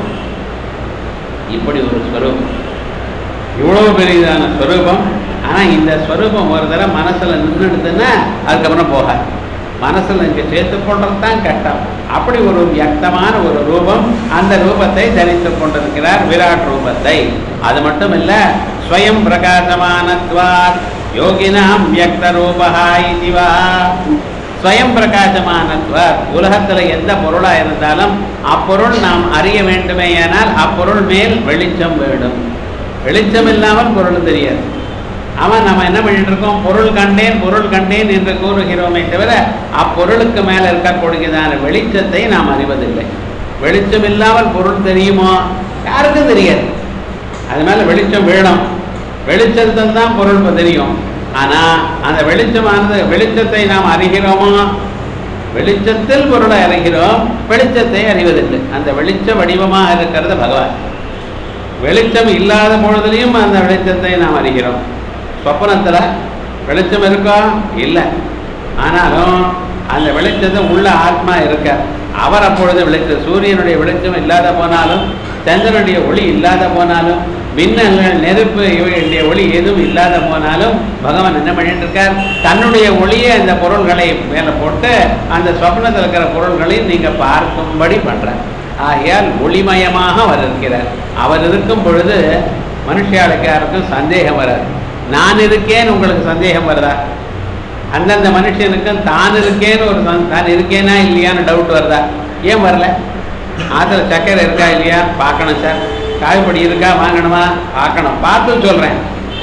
இப்படி ஒரு ஸ்வரூபம் இவ்வளவு பெரியதான ஸ்வரூபம் ஆனா இந்த ஸ்வரூபம் ஒரு தடவை மனசுல நின்றுடுதுன்னா அதுக்கப்புறம் போகாது மனசுல இங்க சேர்த்து கொண்டது தான் கட்டம் அப்படி ஒரு வியக்தமான ஒரு ரூபம் அந்த ரூபத்தை தரித்துக் கொண்டிருக்கிறார் விராட் ரூபத்தை அது மட்டும் இல்ல ஸ்வயம் பிரகாசமானத்வாத் யோகினாம் வியக்த ரூபா இதுவா ஸ்வயம் பிரகாசமானத்வாத் உலகத்துல எந்த பொருளா இருந்தாலும் அப்பொருள் நாம் அறிய வேண்டுமேயானால் அப்பொருள் மேல் வெளிச்சம் வேண்டும் வெளிச்சம் இல்லாமல் பொருள் தெரியாது அவன் நம்ம என்ன பண்ணிட்டு இருக்கோம் பொருள் கண்டேன் பொருள் கண்டேன் என்று கூறுகிறோமே தவிர அப்பொருளுக்கு மேல இருக்கக்கூடியதான வெளிச்சத்தை நாம் அறிவதில்லை வெளிச்சம் இல்லாமல் பொருள் தெரியுமோ யாருக்கும் தெரியாது அது மேல வெளிச்சம் வேணும் வெளிச்சத்தில் தான் பொருள் இப்ப தெரியும் ஆனா அந்த வெளிச்சமானது வெளிச்சத்தை நாம் அறிகிறோமோ வெளிச்சத்தில் பொருளை அறிகிறோம் வெளிச்சத்தை அறிவதில்லை அந்த வெளிச்ச வடிவமாக இருக்கிறது பகவான் வெளிச்சம் இல்லாத பொழுதுலையும் அந்த வெளிச்சத்தை நாம் அறிகிறோம் சொப்பனத்துல வெளிச்சம் இருக்கா இல்லை ஆனாலும் அந்த வெளிச்சத்தை உள்ள ஆத்மா இருக்க அவர் அப்பொழுது விளைச்ச சூரியனுடைய வெளிச்சம் இல்லாத போனாலும் சந்திரனுடைய ஒளி இல்லாத போனாலும் மின்னல்கள் நெருப்பு இவைகளுடைய ஒளி எதுவும் இல்லாத போனாலும் பகவான் என்ன பண்ணிட்டு இருக்கார் தன்னுடைய ஒளியை அந்த பொருள்களை மேலே போட்டு அந்த சொப்னத்தில் இருக்கிற பொருள்களையும் நீங்க பார்க்கும்படி பண்றார் ஆகையால் ஒளிமயமாக அவர் இருக்கிறார் அவர் இருக்கும் பொழுது மனுஷியாளுக்கு யாருக்கும் சந்தேகம் வராது நான் இருக்கேன்னு உங்களுக்கு சந்தேகம் வருதா அந்தந்த மனுஷனுக்கும் தான் இருக்கேன்னு ஒரு சந்- தான் இருக்கேனா இல்லையான்னு டவுட் வருதா ஏன் வரல ஆத்துல சக்கரை இருக்கா இல்லையா பார்க்கணும் சார் காய்பொடி இருக்கா வாங்கணுமா பார்க்கணும் பார்த்து சொல்றேன்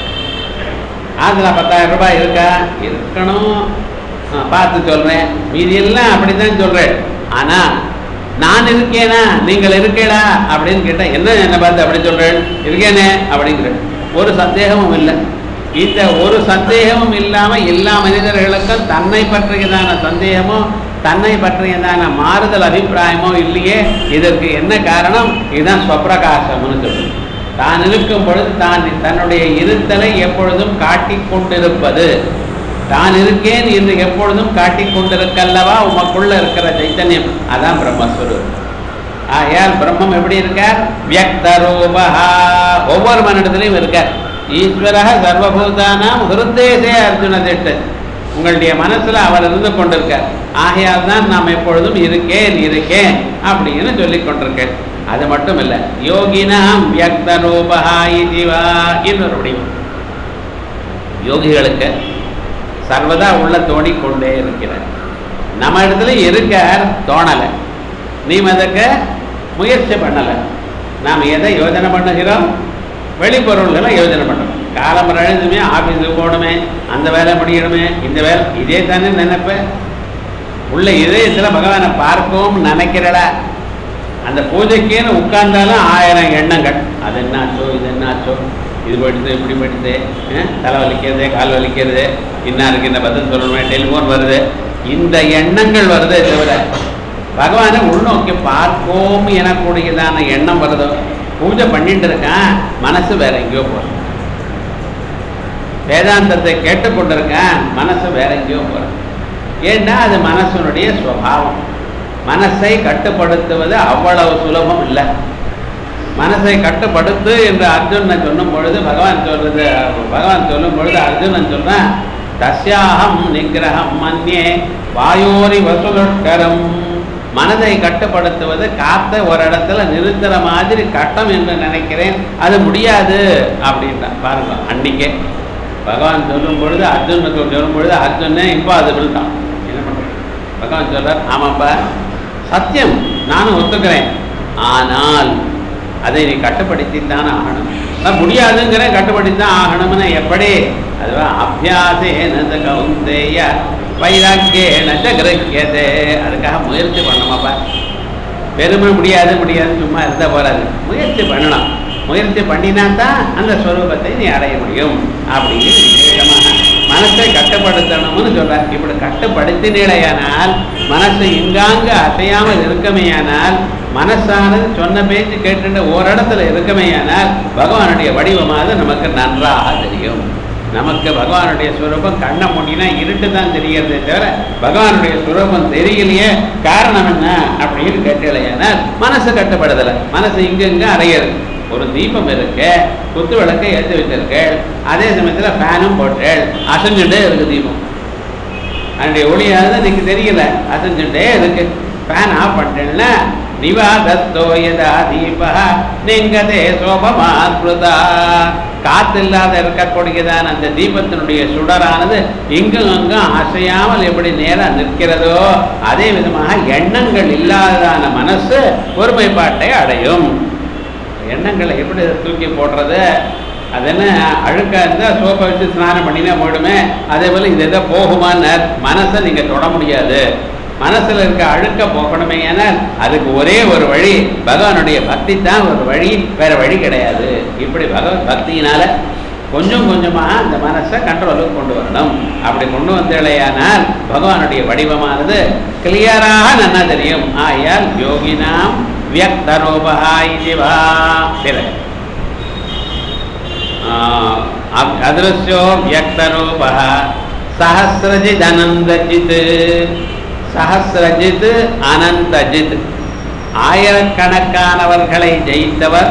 ஆத்துல பத்தாயிரம் ரூபாய் இருக்கா இருக்கணும் ஆ, பார்த்து சொல்றேன் மீதி எல்லாம் அப்படித்தான் சொல்றேன் ஆனா நான் இருக்கேனா நீங்கள் இருக்கேடா அப்படின்னு கேட்டா என்ன என்ன பார்த்து அப்படி சொல்றேன் இருக்கேனே அப்படிங்கிறேன் ஒரு சந்தேகமும் இல்லை இந்த ஒரு சந்தேகமும் இல்லாம எல்லா மனிதர்களுக்கும் தன்னை பற்றியதான சந்தேகமோ தன்னை பற்றியதான மாறுதல் அபிப்பிராயமோ இல்லையே இதற்கு என்ன காரணம் இதுதான் ஸ்வப்பிரகாசம்னு சொல்லுது தான் இருக்கும் பொழுது தான் தன்னுடைய இருத்தலை எப்பொழுதும் காட்டிக் கொண்டிருப்பது தான் இருக்கேன் என்று எப்பொழுதும் காட்டிக் கொண்டிருக்கல்லவா உமக்குள்ள இருக்கிற சைத்தன்யம் அதான் பிரம்மஸ்வரூபம் ஆகையால் பிரம்மம் எப்படி இருக்கார் வியக்தரூபா ஒவ்வொரு மனிதத்திலையும் இருக்கார் ஈஸ்வரக சர்வபூதானாம் ஹிருத்தேசே அர்ஜுன திட்டு உங்களுடைய மனசுல அவர் இருந்து கொண்டிருக்கார் ஆகையால் தான் நாம் எப்பொழுதும் இருக்கேன் இருக்கேன் அப்படின்னு சொல்லிக் கொண்டிருக்கேன் அது மட்டும் இல்ல யோகினாம் வியக்தரூபா இதுவா இன்னொரு வடிவம் யோகிகளுக்கு சர்வதா உள்ள தோணிக்கொண்டே இருக்கிறார் நம்ம இடத்துல இருக்கார் தோணலை நீ அதுக்கு முயற்சி பண்ணலை நாம் எதை யோஜனை பண்ணுகிறோம் வெளிப்பொருள்களை யோஜனை பண்ணணும் காலம் எழுதுமே ஆஃபீஸுக்கு போகணுமே அந்த வேலை முடியணுமே இந்த வேலை இதே தானே நினைப்பேன் உள்ள இதயத்தில் பகவானை பார்க்கவும் நினைக்கிறடா அந்த பூஜைக்கேன்னு உட்கார்ந்தாலும் ஆயிரம் எண்ணங்கள் அது என்னாச்சோ இது என்னாச்சோ இது போயிடுது இப்படி போயிடுது அஹ், தலை வலிக்கிறது கால் வலிக்கிறது இன்னாருக்கு இந்த பதில் சொல்லணுமே டெலிஃபோன் வருது இந்த எண்ணங்கள் வருதே தவிர பகவானை உள்நோக்கி பார்ப்போம் எனக்கூடியதான எண்ணம் வருதோ பூஜை பண்ணிட்டு இருக்கான் மனசு வேற எங்கேயோ போகிறது வேதாந்தத்தை கேட்டுக்கொண்டிருக்கேன் மனசு வேற எங்கேயோ போகிறது ஏன்னா அது மனசனுடைய சுவாவம் மனசை கட்டுப்படுத்துவது அவ்வளவு சுலபம் இல்லை மனசை கட்டுப்படுத்து என்று அர்ஜுனனை சொல்லும் பொழுது பகவான் சொல்றது பகவான் சொல்லும் பொழுது அர்ஜுனன் சொல்றான் தஸ்யாகம் நிகிரகம் மன்யே வாயோரி வசுலுஷ்கரம் மனதை கட்டுப்படுத்துவது காத்த ஒரு இடத்துல நிறுத்துற மாதிரி கட்டம் என்று நினைக்கிறேன் அது முடியாது அப்படின்ட்டான் பாருங்க அன்னைக்கே பகவான் சொல்லும் பொழுது அர்ஜுனுக்கு சொல்லும் பொழுது அர்ஜுனே இம்பாசிபிள் தான் என்ன பண்றது பகவான் சொல்றார் ஆமாப்பா சத்தியம் நானும் ஒத்துக்கிறேன் ஆனால் அதை நீ கட்டுப்படுத்தித்தான் ஆகணும் நான் முடியாதுங்கிறேன் கட்டுப்படுத்தித்தான் ஆகணும்னு எப்படி அதுவா அபியாசேன கவுந்தேய வைராக்கியேன கிரகியதே அதுக்காக முயற்சி பண்ணணுமாப்பா பெருமை முடியாது முடியாதுன்னு சும்மா இருந்தா போறாது முயற்சி பண்ணணும் முயற்சி பண்ணினா தான் அந்த ஸ்வரூபத்தை நீ அடைய முடியும் அப்படின்னு விசேஷமாக மனசை கட்டுப்படுத்தணும்னு சொல்றார் இப்படி கட்டுப்படுத்தினேடையானால் மனசு இங்காங்கு அசையாமல் இருக்கமேயானால் மனசானது சொன்ன பேச்சு கேட்டுட்டு ஓரிடத்துல இருக்கமேயானால் பகவானுடைய வடிவமாக நமக்கு நன்றாக தெரியும் நமக்கு பகவானுடைய ஸ்வரூபம் கண்ணை மூடினா இருட்டு தான் தெரியறதே தவிர பகவானுடைய ஸ்வரூபம் தெரியலையே காரணம் என்ன அப்படின்னு கேட்டலையானால் மனசு கட்டுப்படுதலை மனசு இங்கங்க அறையிறது ஒரு தீபம் இருக்கு குத்து விளக்கை ஏற்றி வச்சிருக்கேள் அதே சமயத்தில் ஃபேனும் போட்டேள் அசைஞ்சுட்டே இருக்கு தீபம் அதனுடைய ஒளியாவது எனக்கு தெரியல அசைஞ்சுட்டே இருக்கு ஃபேன் ஆஃப் பண்ணிட்டேன்னா நிவாதத்தோ யதா தீபா நீங்கதே சோபமா ஸ்ருதா காத்து இல்லாத இருக்கக்கூடியதான அந்த தீபத்தினுடைய சுடரானது இங்கும் அங்கும் அசையாமல் எப்படி நேரா நிற்கிறதோ அதே விதமாக எண்ணங்கள் இல்லாததான மனசு ஒருமைப்பாட்டை அடையும் எண்ணங்களை எப்படி தூக்கி போடுறது அது என்ன அழுக்கா இருந்தால் சோப்பை வச்சு ஸ்நானம் பண்ணினா போயிடுமே அதே போல் இது எதோ போகுமான்னு மனசை நீங்கள் தொட முடியாது மனசில் இருக்க அழுக்க போகணுமே ஏனால் அதுக்கு ஒரே ஒரு வழி பகவானுடைய பக்தி தான் ஒரு வழி வேற வழி கிடையாது இப்படி பகவத் பக்தியினால கொஞ்சம் கொஞ்சமாக அந்த மனசை கண்ட்ரோலுக்கு கொண்டு வரணும் அப்படி கொண்டு வந்தேலையானால் பகவானுடைய வடிவமானது கிளியராக நன்னா தெரியும் ஆயால் யோகினாம் வியக்தரூபா இதுவா பிறகு அதிருஷ்யோ வியக்தரூப சஹசிரஜித் அனந்தஜித் சஹசிரஜித் அனந்தஜித் ஆயிரக்கணக்கானவர்களை ஜெயித்தவர்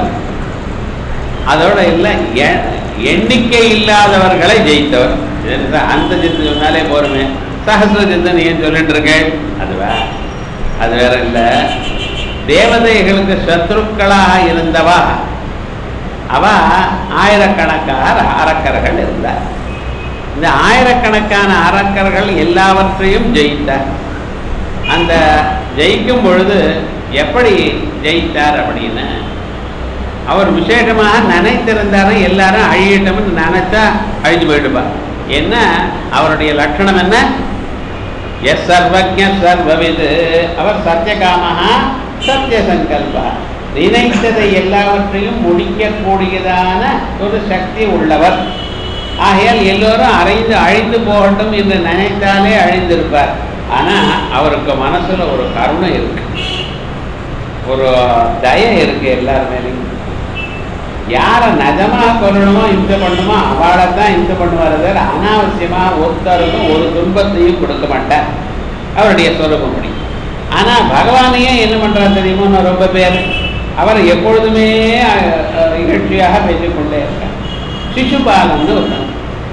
அதோட இல்லை எ- எண்ணிக்கை இல்லாதவர்களை ஜெயித்தவர் இது அந்த ஜித்து சொன்னாலே போருமே சஹசிரஜித்து நீ ஏன் சொல்லிட்டு இருக்கேன் அதுவா அது வேற இல்லை தேவதைகளுக்கு சத்ருக்களாக இருந்தவா அவ ஆயிரக்கணக்கான அரக்கர்கள் இருந்தார் இந்த ஆயிரக்கணக்கான அரக்கர்கள் எல்லாவற்றையும் ஜெயித்தார் அந்த ஜெயிக்கும் பொழுது எப்படி ஜெயித்தார் அப்படின்னு அவர் விசேஷமாக நினைத்திருந்தாரு எல்லாரும் அழியட்டும்னு நினைச்சா அழிஞ்சு போயிடுப்பா என்ன அவருடைய லட்சணம் என்ன எஸ் சர்வஜ சர்வவிது அவர் சத்தியகாமஹா சத்திய சங்கல்பா நினைத்ததை எல்லாவற்றையும் முடிக்கக்கூடியதான ஒரு சக்தி உள்ளவர் ஆகையால் எல்லோரும் அறைந்து அழிந்து போகட்டும் என்று நினைத்தாலே அழிந்திருப்பார் ஆனா அவருக்கு மனசுல ஒரு கருணை இருக்கு ஒரு தயம் இருக்கு எல்லார் மேலேயும் யாரை நிஜமா கொல்லணுமோ இம்சை பண்ணணுமோ அவளை தான் இம்சை பண்ணுவார் தவிர அனாவசியமா ஒருத்தருக்கும் ஒரு துன்பத்தையும் கொடுக்க மாட்டார் அவருடைய சொரூபம் படி ஆனா பகவானையே என்ன பண்றாரு தெரியுமோ ரொம்ப பேர் அவர் எப்பொழுதுமே அஹ், அஹ், இகழ்ச்சியாக பேசிக்கொண்டே இருக்கார் சிசுபாலன்னு ஒருத்தன்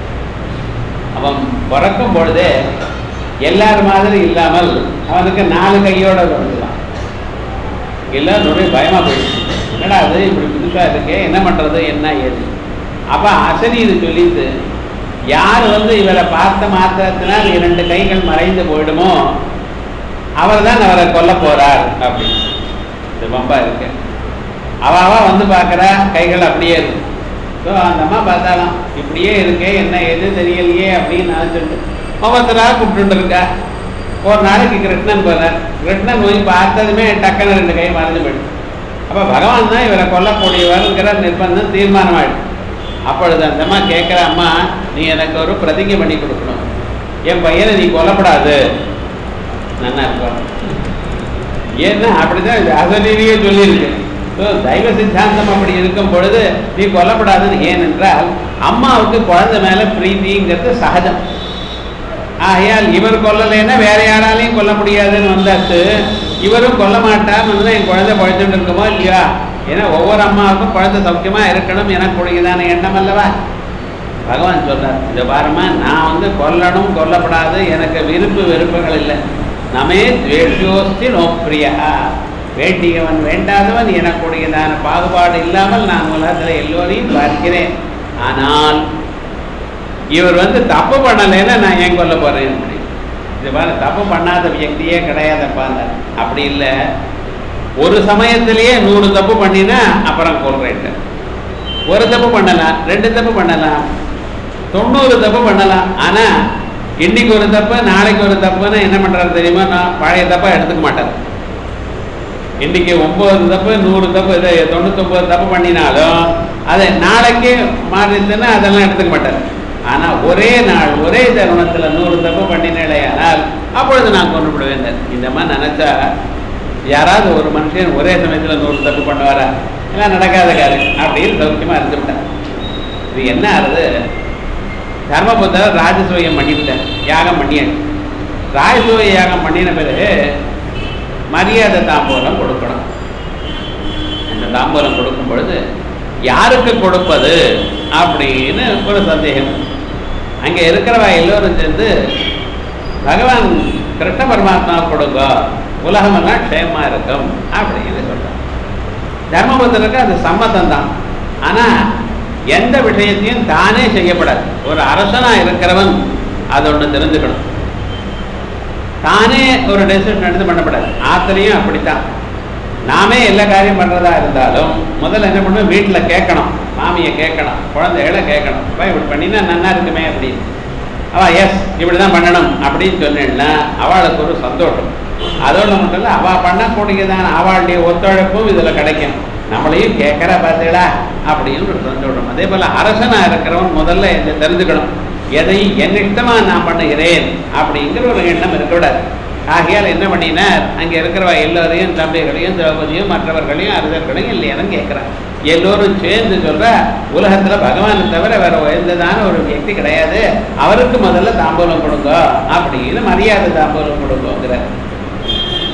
அவன் பிறக்கும் பொழுதே எல்லார் மாதிரி இல்லாமல் அவனுக்கு நாலு கையோட பிறந்துதான் எல்லாரும் ஒரே பயமா போயிடுச்சு என்னடா அது இப்படி புதுசா இருக்கே என்ன பண்றது என்ன ஏது அப்ப அசரி இது சொல்லிட்டு யார் வந்து இவரை பார்த்த மாத்திரத்தினால் இரண்டு கைகள் மறைந்து போயிடுமோ அவர் தான் அவரை கொல்ல போறார் அப்படின்னு இது ரொம்ப இருக்கு அவ அவ வந்து பார்க்கறா கைகள் அப்படியே இருக்கு ஸோ அந்த அம்மா பார்த்தாலாம் இப்படியே இருக்கே என்ன எது தெரியலையே அப்படின்னு நினைச்சிட்டு ஒவ்வொருத்தராக கூப்பிட்டு இருக்கா ஒரு நாளைக்கு கிருஷ்ணன் போறார் கிருஷ்ணன் போய் பார்த்ததுமே டக்குன்னு ரெண்டு கை மறைஞ்சு போயிடுச்சு அப்போ பகவான் தான் இவரை கொல்லக்கூடியவர்ங்கிற நிர்பந்தம் தீர்மானமாயிடுச்சு அப்பொழுது அந்த அம்மா கேட்குற அம்மா நீ எனக்கு ஒரு பிரதிஜை பண்ணி கொடுக்கணும் என் பையனை நீ கொல்லப்படாது நல்லா இருக்கும் ஏன்னா அப்படிதான் இது அசலிலேயே சொல்லியிருக்கு ஸோ தெய்வ சித்தாந்தம் அப்படி இருக்கும் பொழுது நீ கொல்லப்படாதுன்னு ஏனென்றால் அம்மாவுக்கு குழந்தை மேல பிரீத்திங்கிறது சகஜம் ஆகையால் இவர் கொல்லலைன்னா வேற யாராலையும் கொல்ல முடியாதுன்னு வந்தாச்சு இவரும் கொல்ல மாட்டார்னு வந்து என் குழந்தை பழைச்சுட்டு இருக்குமோ இல்லையா ஏன்னா ஒவ்வொரு அம்மாவுக்கும் குழந்தை சௌக்கியமா இருக்கணும் எனக்கூடியதான எண்ணம் அல்லவா பகவான் சொல்றார் இதை பாருமா நான் வந்து கொல்லணும் கொல்லப்படாது எனக்கு விருப்பு வெறுப்புகள் இல்லை நமே துவேஷோஸ்தி நோப்பிரியா வேண்டியவன் வேண்டாதவன் எனக்கூடியதான பாகுபாடு இல்லாமல் நான் உலகத்தில் எல்லோரையும் பார்க்கிறேன் ஆனால் இவர் வந்து தப்பு பண்ணலைன்னா நான் ஏன் கொல்ல போறேன் அப்படி இது பாரு தப்பு பண்ணாத வியக்தியே கிடையாதப்பாங்க அப்படி இல்லை ஒரு சமயத்திலேயே நூறு தப்பு பண்ணினா அப்புறம் கொள்றேன் ஒரு தப்பு பண்ணலாம் ரெண்டு தப்பு பண்ணலாம் தொண்ணூறு தப்பு பண்ணலாம் ஆனா இன்னைக்கு ஒரு தப்பு நாளைக்கு ஒரு தப்புன்னா என்ன பண்றாரு தெரியுமா நான் பழைய தப்பா எடுத்துக்க மாட்டேன் இன்னைக்கு ஒன்பது தப்பு நூறு தப்பு இது தொண்ணூத்தொன்பது தப்பு பண்ணினாலும் அதை நாளைக்கு மாறிச்சுன்னா அதெல்லாம் எடுத்துக்க மாட்டார் ஆனா ஒரே நாள் ஒரே தருணத்துல நூறு தப்பு பண்ணினேனால் அப்பொழுது நான் கொண்டு விடுவேன் இந்த மாதிரி நினைச்சா யாராவது ஒரு மனுஷன் ஒரே சமயத்துல நூறு தப்பு பண்ணுவாரா எல்லாம் நடக்காத காரியம் அப்படின்னு சௌக்கியமா இருந்து விட்டார் இது என்ன ஆகுது தர்மபுத்தர் ராஜசூயம் பண்ணிவிட்டார் யாகம் பண்ணியாச்சு ராஜசூய யாகம் பண்ணின பிறகு மரியாதை தாம்பூலம் கொடுக்கணும் அந்த தாம்பூலம் கொடுக்கும் பொழுது யாருக்கு கொடுப்பது அப்படின்னு ஒரு சந்தேகம் அங்கே இருக்கிறவ எல்லோரும் சேர்ந்து பகவான் கிருஷ்ண பரமாத்மா கொடுங்க உலகமெல்லாம் க்ஷேமா இருக்கும் அப்படின்னு சொல்றாங்க தர்மபுத்தருக்கு அது சம்மதம் தான் ஆனா எந்த விஷயத்தையும் தானே செய்யப்படாது ஒரு அரசனா இருக்கிறவன் அதை ஒன்று தெரிஞ்சுக்கணும் தானே ஒரு டெசிஷன் எடுத்து பண்ணப்படாது ஆத்திரையும் அப்படித்தான் நாமே எல்லா காரியம் பண்றதா இருந்தாலும் முதல்ல என்ன பண்ணுவோம் வீட்டில் கேட்கணும் மாமியை கேட்கணும் குழந்தைகளை கேட்கணும் அப்பா இப்படி பண்ணினா நன்னா இருக்குமே அப்படின்னு அவ எஸ் இப்படி தான் பண்ணணும் அப்படின்னு சொன்னேன்னா அவளுக்கு ஒரு சந்தோஷம் அதோட மட்டும் இல்லை அவள் பண்ணக்கூடியதான அவளுடைய ஒத்துழைப்பும் இதில் கிடைக்கும் நம்மளையும் கேட்குறா பார்த்தீங்களா அப்படின்னு ஒரு சந்தோஷம் அதே போல் அரசனாக இருக்கிறவன் முதல்ல இதை தெரிஞ்சுக்கணும் எதை என் இஷ்டமா நான் பண்ணுகிறேன் அப்படிங்கிற ஒரு எண்ணம் இருக்கக்கூடாது ஆகையால் என்ன பண்ணினார் அங்கே இருக்கிறவ எல்லோரையும் தம்பிகளையும் திரௌபதியும் மற்றவர்களையும் அரசர்களையும் இல்லையானு கேட்குறான் எல்லோரும் சேர்ந்து சொல்ற உலகத்துல பகவானை தவிர வேற உயர்ந்ததான ஒரு வியக்தி கிடையாது அவருக்கு முதல்ல தாம்பூலம் கொடுங்க அப்படின்னு மரியாதை தாம்பூலம் கொடுங்கோங்கிற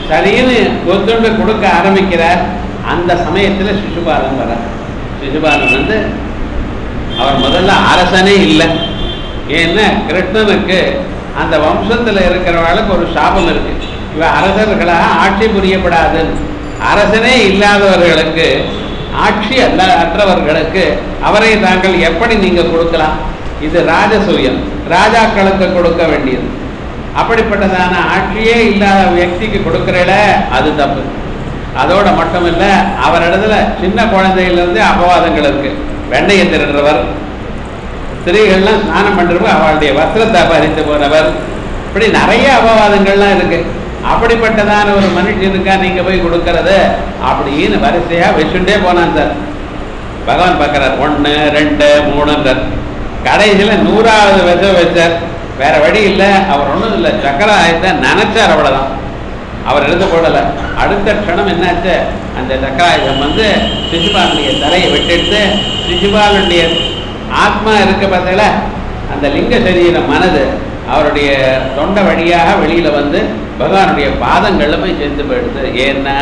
சரின்னு ஒத்துண்டு கொடுக்க ஆரம்பிக்கிறார் அந்த சமயத்துல சிசுபாலன் வர சிசுபாலன் வந்து அவர் முதல்ல அரசனே இல்லை ஏன்னா கிருஷ்ணனுக்கு அந்த வம்சத்துல இருக்கிறவர்களுக்கு ஒரு சாபம் இருக்கு இவ அரசர்களாக ஆட்சி புரியப்படாது அரசனே இல்லாதவர்களுக்கு ஆட்சி அல்ல அற்றவர்களுக்கு அவரை தாங்கள் எப்படி நீங்க கொடுக்கலாம் இது ராஜசூயம் ராஜாக்களுக்கு கொடுக்க வேண்டியது அப்படிப்பட்டதான ஆட்சியே இல்லாத வியக்திக்கு கொடுக்கிறல அது தப்பு அதோட மட்டும் இல்ல அவரிடத்துல சின்ன குழந்தையிலிருந்து அபவாதங்கள் இருக்கு வெண்ணையை திருடுறவர் ஸ்திரீகள்லாம் ஸ்நானம் பண்றவர் அவளுடைய வஸ்திரத்தை பறித்து போனவர் இப்படி நிறைய அபவாதங்கள்லாம் இருக்கு அப்படிப்பட்டதான ஒரு மனுஷனுக்கா நீங்க போய் கொடுக்கறது அப்படின்னு வரிசையா வச்சுட்டே போனான் சார் பகவான் பார்க்கறார் ஒன்று ரெண்டு மூணுன்றார் கடைசியில நூறாவது விஷம் வச்சார் வேற வழி இல்லை அவர் ஒன்றும் இல்லை சக்கர ஆயத்தை நினைச்சார் அவ்வளவுதான் அவர் எழுத போடல அடுத்த க்ஷணம் என்னாச்சு அந்த சக்கராயுதம் வந்து சிசுபாலனுடைய தலையை வெட்டெடுத்து சிசுபாலனுடைய ஆத்மா இருக்க பார்த்தல அந்த லிங்க சரீரம் மனது அவருடைய தொண்டை வழியாக வெளியில வந்து பகவானுடைய பாதங்கள்ல போய் சேர்ந்து போயிடுது ஏன்னா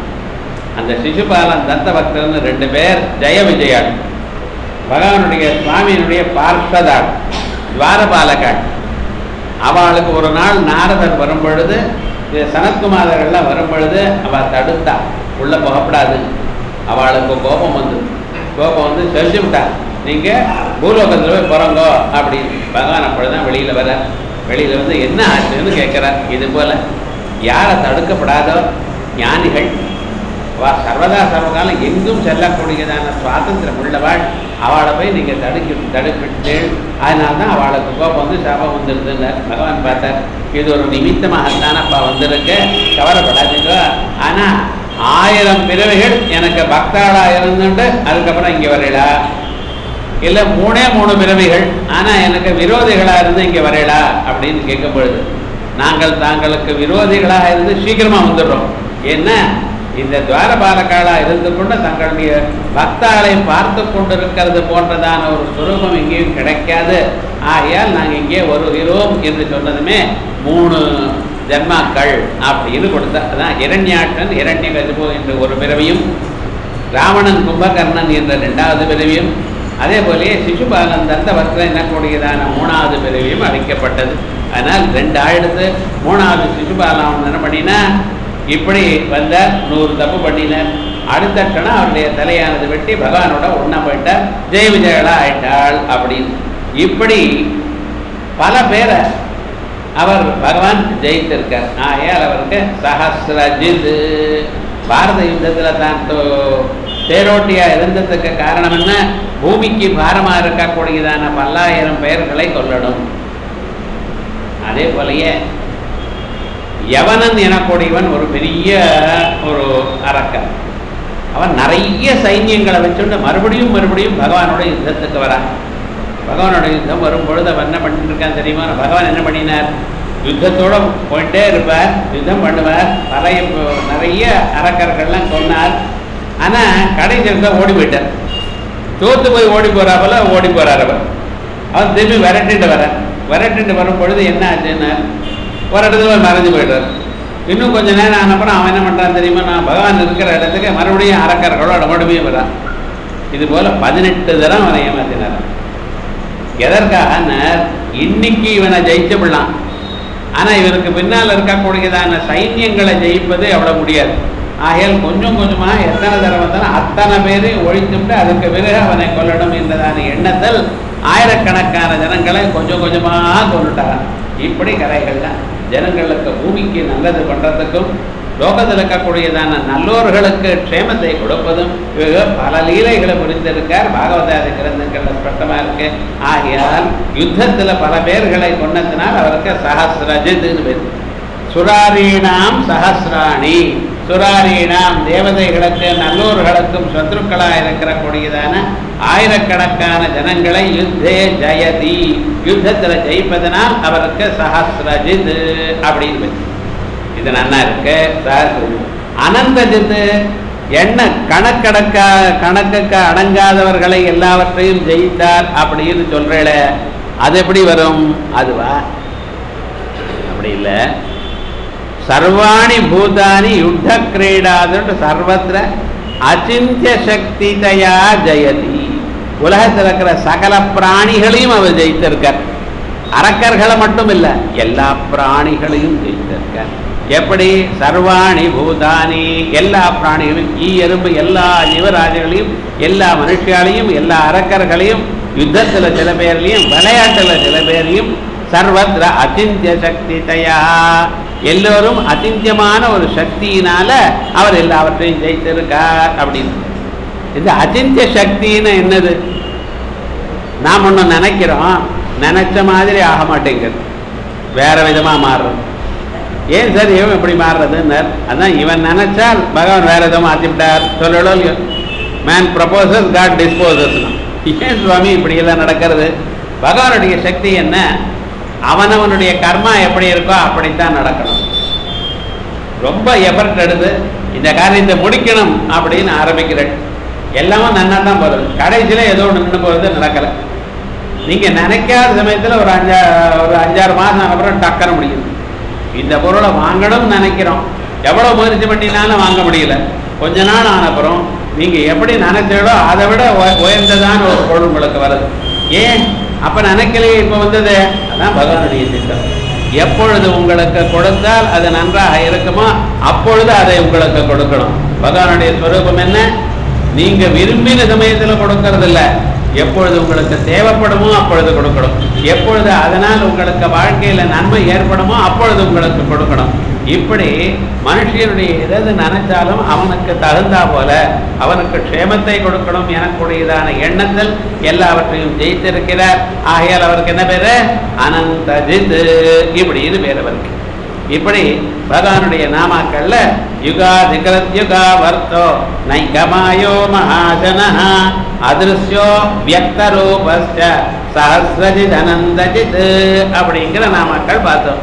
அந்த சிசுபாலன் தத்த பக்தர்னு ரெண்டு பேர் ஜெய விஜயாள் பகவானுடைய சுவாமியினுடைய பார்ஷதாள் துவாரபாலகாள் அவளுக்கு ஒரு நாள் நாரதர் வரும் பொழுது இது சனத்குமாரர்கள்லாம் வரும் பொழுது அவள் தடுத்தா உள்ள புகப்படாது அவளுக்கு கோபம் வந்து கோபம் வந்து செஞ்சு விட்டா நீங்க பூலோகத்தில் போய் பிறங்கோ அப்படின்னு பகவான் அப்பொழுதுதான் வெளியில வர வெளியில வந்து என்ன ஆச்சுன்னு கேட்கிறார் இது போல யாரை தடுக்கப்படாதோ ஞானிகள் வா சர்வதா சர்வகாலம் எங்கும் செல்லக்கூடியதான சுவாதந்திரம் உள்ளவாள் அவளை போய் நீங்க தடுக்கி தடுக்கிட்டு அதனால தான் அவளுக்கு கோபம் வந்து சாபம் வந்துருதுன்னார் பகவான் பார்த்தார் இது ஒரு நிமித்தமாகத்தான் அப்பா வந்திருக்கு கவலைப்படாதீங்க ஆனா ஆயிரம் பிறவைகள் எனக்கு பக்தாளா இருந்துட்டு அதுக்கப்புறம் இங்க வரலா இல்ல மூணே மூணு பிறவிகள் ஆனா எனக்கு விரோதிகளா இருந்து இங்க வரலா அப்படின்னு கேட்கும் பொழுது நாங்கள் தாங்களுக்கு விரோதிகளாக இருந்து சீக்கிரமா வந்துடுறோம் என்ன இந்த துவாரபாலக்காலா இருந்து கொண்டு தங்களுடைய பக்தாளை பார்த்து கொண்டிருக்கிறது போன்றதான ஒரு சுரூபம் எங்கேயும் கிடைக்காது ஆகையால் நாங்கள் இங்கே வருகிறோம் என்று சொன்னதுமே மூணு ஜன்மாக்கள் அப்படின்னு கொடுத்தா அதான் இரண்யாட்டன் இரண்ய கதிபு என்ற ஒரு பிறவியும் ராவணன் கும்பகர்ணன் என்ற ரெண்டாவது பிறவியும் அதே போலயே சிசுபாலன் தந்தவர்த்தன் என்னக்கூடியதான மூணாவது பிறவியும் அழைக்கப்பட்டது அதனால் ரெண்டு ஆயிடுத்து மூணாவது சிசுபாலன் அவன் என்ன பண்ணினா இப்படி வந்த நூறு தப்பு பண்ணினார் அடுத்த கணம் அவருடைய தலையானது வெட்டி பகவானோட ஒண்ணா போயிட்டார் ஜெய விஜயலா ஆயிட்டாள் அப்படின்னு இப்படி பல பேரை அவர் பகவான் ஜெயித்திருக்கார் ஆகையால் அவருக்கு சஹசிரஜித் பாரத யுத்தத்துல தான் தோ- தேரோட்டியா இருந்ததுக்கு காரணம் என்ன பூமிக்கு பாரமா இருக்கக்கூடியதான பல்லாயிரம் பெயர்களை கொல்லணும் அதே போலயே யவனன் எனக்கூடியவன் ஒரு பெரிய ஒரு அரக்கன் அவன் நிறைய சைன்யங்களை வச்சுட்டு மறுபடியும் மறுபடியும் பகவானோட யுத்தத்துக்கு வரான் பகவானோட யுத்தம் வரும் பொழுது அவன் என்ன பண்ணிட்டு இருக்கான் தெரியுமா பகவான் என்ன பண்ணினார் யுத்தத்தோட போயிட்டே இருப்பார் யுத்தம் பண்ணுவார் பழைய நிறைய அரக்கர்கள்லாம் சொன்னார் ஆனா கடைசி இருந்தால் ஓடி போயிட்டார் தோத்து போய் ஓடி போறாப்புல ஓடி போறார் அவர் அவன் திரும்பி விரட்டிட்டு வர விரட்டிட்டு வரும் பொழுது என்ன ஆச்சுன்னா ஒரு இடத்துல போய் மறைஞ்சு போயிடுறார் இன்னும் கொஞ்ச நேரம் ஆனப்புறம் அவன் என்ன பண்றான் தெரியுமா நான் பகவான் இருக்கிற இடத்துக்கு மறுபடியும் அரக்கர்களோட மறுபடியும் வரான் இது போல பதினெட்டு தரம் அவனை ஏமாத்தினார் எதற்காக இன்னைக்கு இவனை ஜெயிச்சு விடலாம் ஆனா இவருக்கு பின்னால் இருக்கக்கூடியதான சைன்யங்களை ஜெயிப்பது அவ்வளவு முடியாது ஆகையால் கொஞ்சம் கொஞ்சமா எத்தனை தடவை வந்தாலும் அத்தனை பேரையும் ஒழித்துவிட்டு அதுக்கு பிறகு அவனை கொல்லணும் என்றதான எண்ணத்தில் ஆயிரக்கணக்கான ஜனங்களை கொஞ்சம் கொஞ்சமாக கொண்டுட்டாராம் இப்படி கதைகள்லாம் ஜனங்களுக்கு பூமிக்கு நல்லது பண்றதுக்கும் லோகத்தில் இருக்கக்கூடியதான நல்லோர்களுக்கு க்ஷேமத்தை கொடுப்பதும் இவங்க பல லீலைகளை புரிந்திருக்கார் பாகவதாதி கிரந்தங்கள்ல ஸ்பஷ்டமா இருக்கு ஆகையால் யுத்தத்துல பல பேர்களை கொண்டதினால் அவருக்கு சஹசிரஜித்னு பேர் சுராரீணாம் சஹசிராணி சுராரீணாம் தேவதைகளுக்கு நல்லோர்களுக்கும் சத்ருக்களாக இருக்கிற கூடியதான ஆயிரக்கணக்கான ஜனங்களை யுத்தே ஜெயதி யுத்தத்துல ஜெயிப்பதனால் அவருக்கு சஹசிரஜித் அப்படின்னு பேர். இது நன்னா இருக்கு சஹசிரஜித் அனந்தஜித் என்ன கணக்கடக்கா கணக்குக்கு அடங்காதவர்களை எல்லாவற்றையும் ஜெயித்தார் அப்படின்னு சொல்றேள அது எப்படி வரும் அதுவா அப்படி இல்லை சர்வாணி பூதானி யுத்த கிரீடாதுன்னு சர்வத்திர அச்சிந்திய சக்திதயா ஜெயதி உலகத்தில் இருக்கிற சகல பிராணிகளையும் அவர் ஜெயித்திருக்கார் அரக்கர்களை மட்டும் இல்ல எல்லா பிராணிகளையும் ஜெயித்திருக்கார் எப்படி சர்வாணி பூதானி எல்லா பிராணிகளும் ஈ எறும்பு எல்லா ஜீவராஜர்களையும் எல்லா மனுஷாலையும் எல்லா அரக்கர்களையும் யுத்தத்துல சில பேர்லையும் விளையாட்டுல சில பேரையும் சர்வத்திர அச்சிந்திய சக்தி தயா எல்லோரும் அச்சிந்தியமான ஒரு சக்தியினால அவர் எல்லாவற்றையும் ஜெயித்திருக்கார் அப்படின்னு இந்த அச்சிந்திய சக்தின்னு என்னது நாம் ஒண்ணு நினைக்கிறோம் நினைச்ச மாதிரி ஆக மாட்டேங்குது வேற விதமா மாறுறது ஏன் சார் இவன் இப்படி மாறுறதுன்னு அதான் இவன் நினைச்சால் பகவான் வேற விதமா மாத்திவிட்டார் சொல்லலோ இல்லையோ மேன் ப்ரப்போசஸ் காட் டிஸ்போசஸ் ஏன் சுவாமி இப்படி எல்லாம் நடக்கிறது பகவானுடைய சக்தி என்ன அவனவனுடைய கர்மா எப்படி இருக்கோ அப்படித்தான் நடக்கணும் ரொம்ப எஃபர்ட் எடுத்து இந்த காரியத்தை முடிக்கணும் அப்படின்னு ஆரம்பிக்கிறேன் எல்லாமே நன்னா தான் போகிறது கடைசியில் ஏதோ ஒன்று நின்று போகிறது நடக்கலை நீங்கள் நினைக்காத சமயத்தில் ஒரு அஞ்சா ஒரு அஞ்சாறு மாதம் அப்புறம் டக்கர முடியுது இந்த பொருளை வாங்கணும்னு நினைக்கிறோம் எவ்வளோ முயற்சி பண்ணினாலும் வாங்க முடியல கொஞ்ச நாள் ஆன அப்புறம் நீங்கள் எப்படி நினைச்சீங்களோ அதை விட உய- உயர்ந்ததான ஒரு பொருள் உங்களுக்கு வருது ஏன் அப்போ நினைக்கலையே இப்போ வந்தது அதான் பகவானுடைய திட்டம் எப்பொழுது உங்களுக்கு கொடுத்தால் அது நன்றாக இருக்குமோ அப்பொழுது அதை உங்களுக்கு கொடுக்கணும் பகவானுடைய ஸ்வரூபம் என்ன நீங்க விரும்பின சமயத்துல கொடுக்கறது இல்ல எப்பொழுது உங்களுக்கு தேவைப்படுமோ அப்பொழுது கொடுக்கணும் எப்பொழுது அதனால் உங்களுக்கு வாழ்க்கையில நன்மை ஏற்படுமோ அப்பொழுது உங்களுக்கு கொடுக்கணும் இப்படி மனுஷனுடைய எது நினைச்சாலும் அவனுக்கு தகுந்தா போல அவனுக்கு க்ஷேமத்தை கொடுக்கணும் எனக்குடையதான எண்ணத்தில் எல்லாவற்றையும் ஜெயித்திருக்கிறார் ஆகையால் அவருக்கு என்ன பேரு அனந்தஜித் இப்படின்னு பேர் அவருக்கு இப்படி பகவானுடைய நாமாக்கள்ல யுகாதிகரத் யுகா வர்த்தோ நைகமாயோ மகாஜன அதிருஷ்யோ வியக்த ரூபஸ்ய சஹசிரஜித் அனந்தஜித் அப்படிங்கிற நாமாக்கள் பார்த்தோம்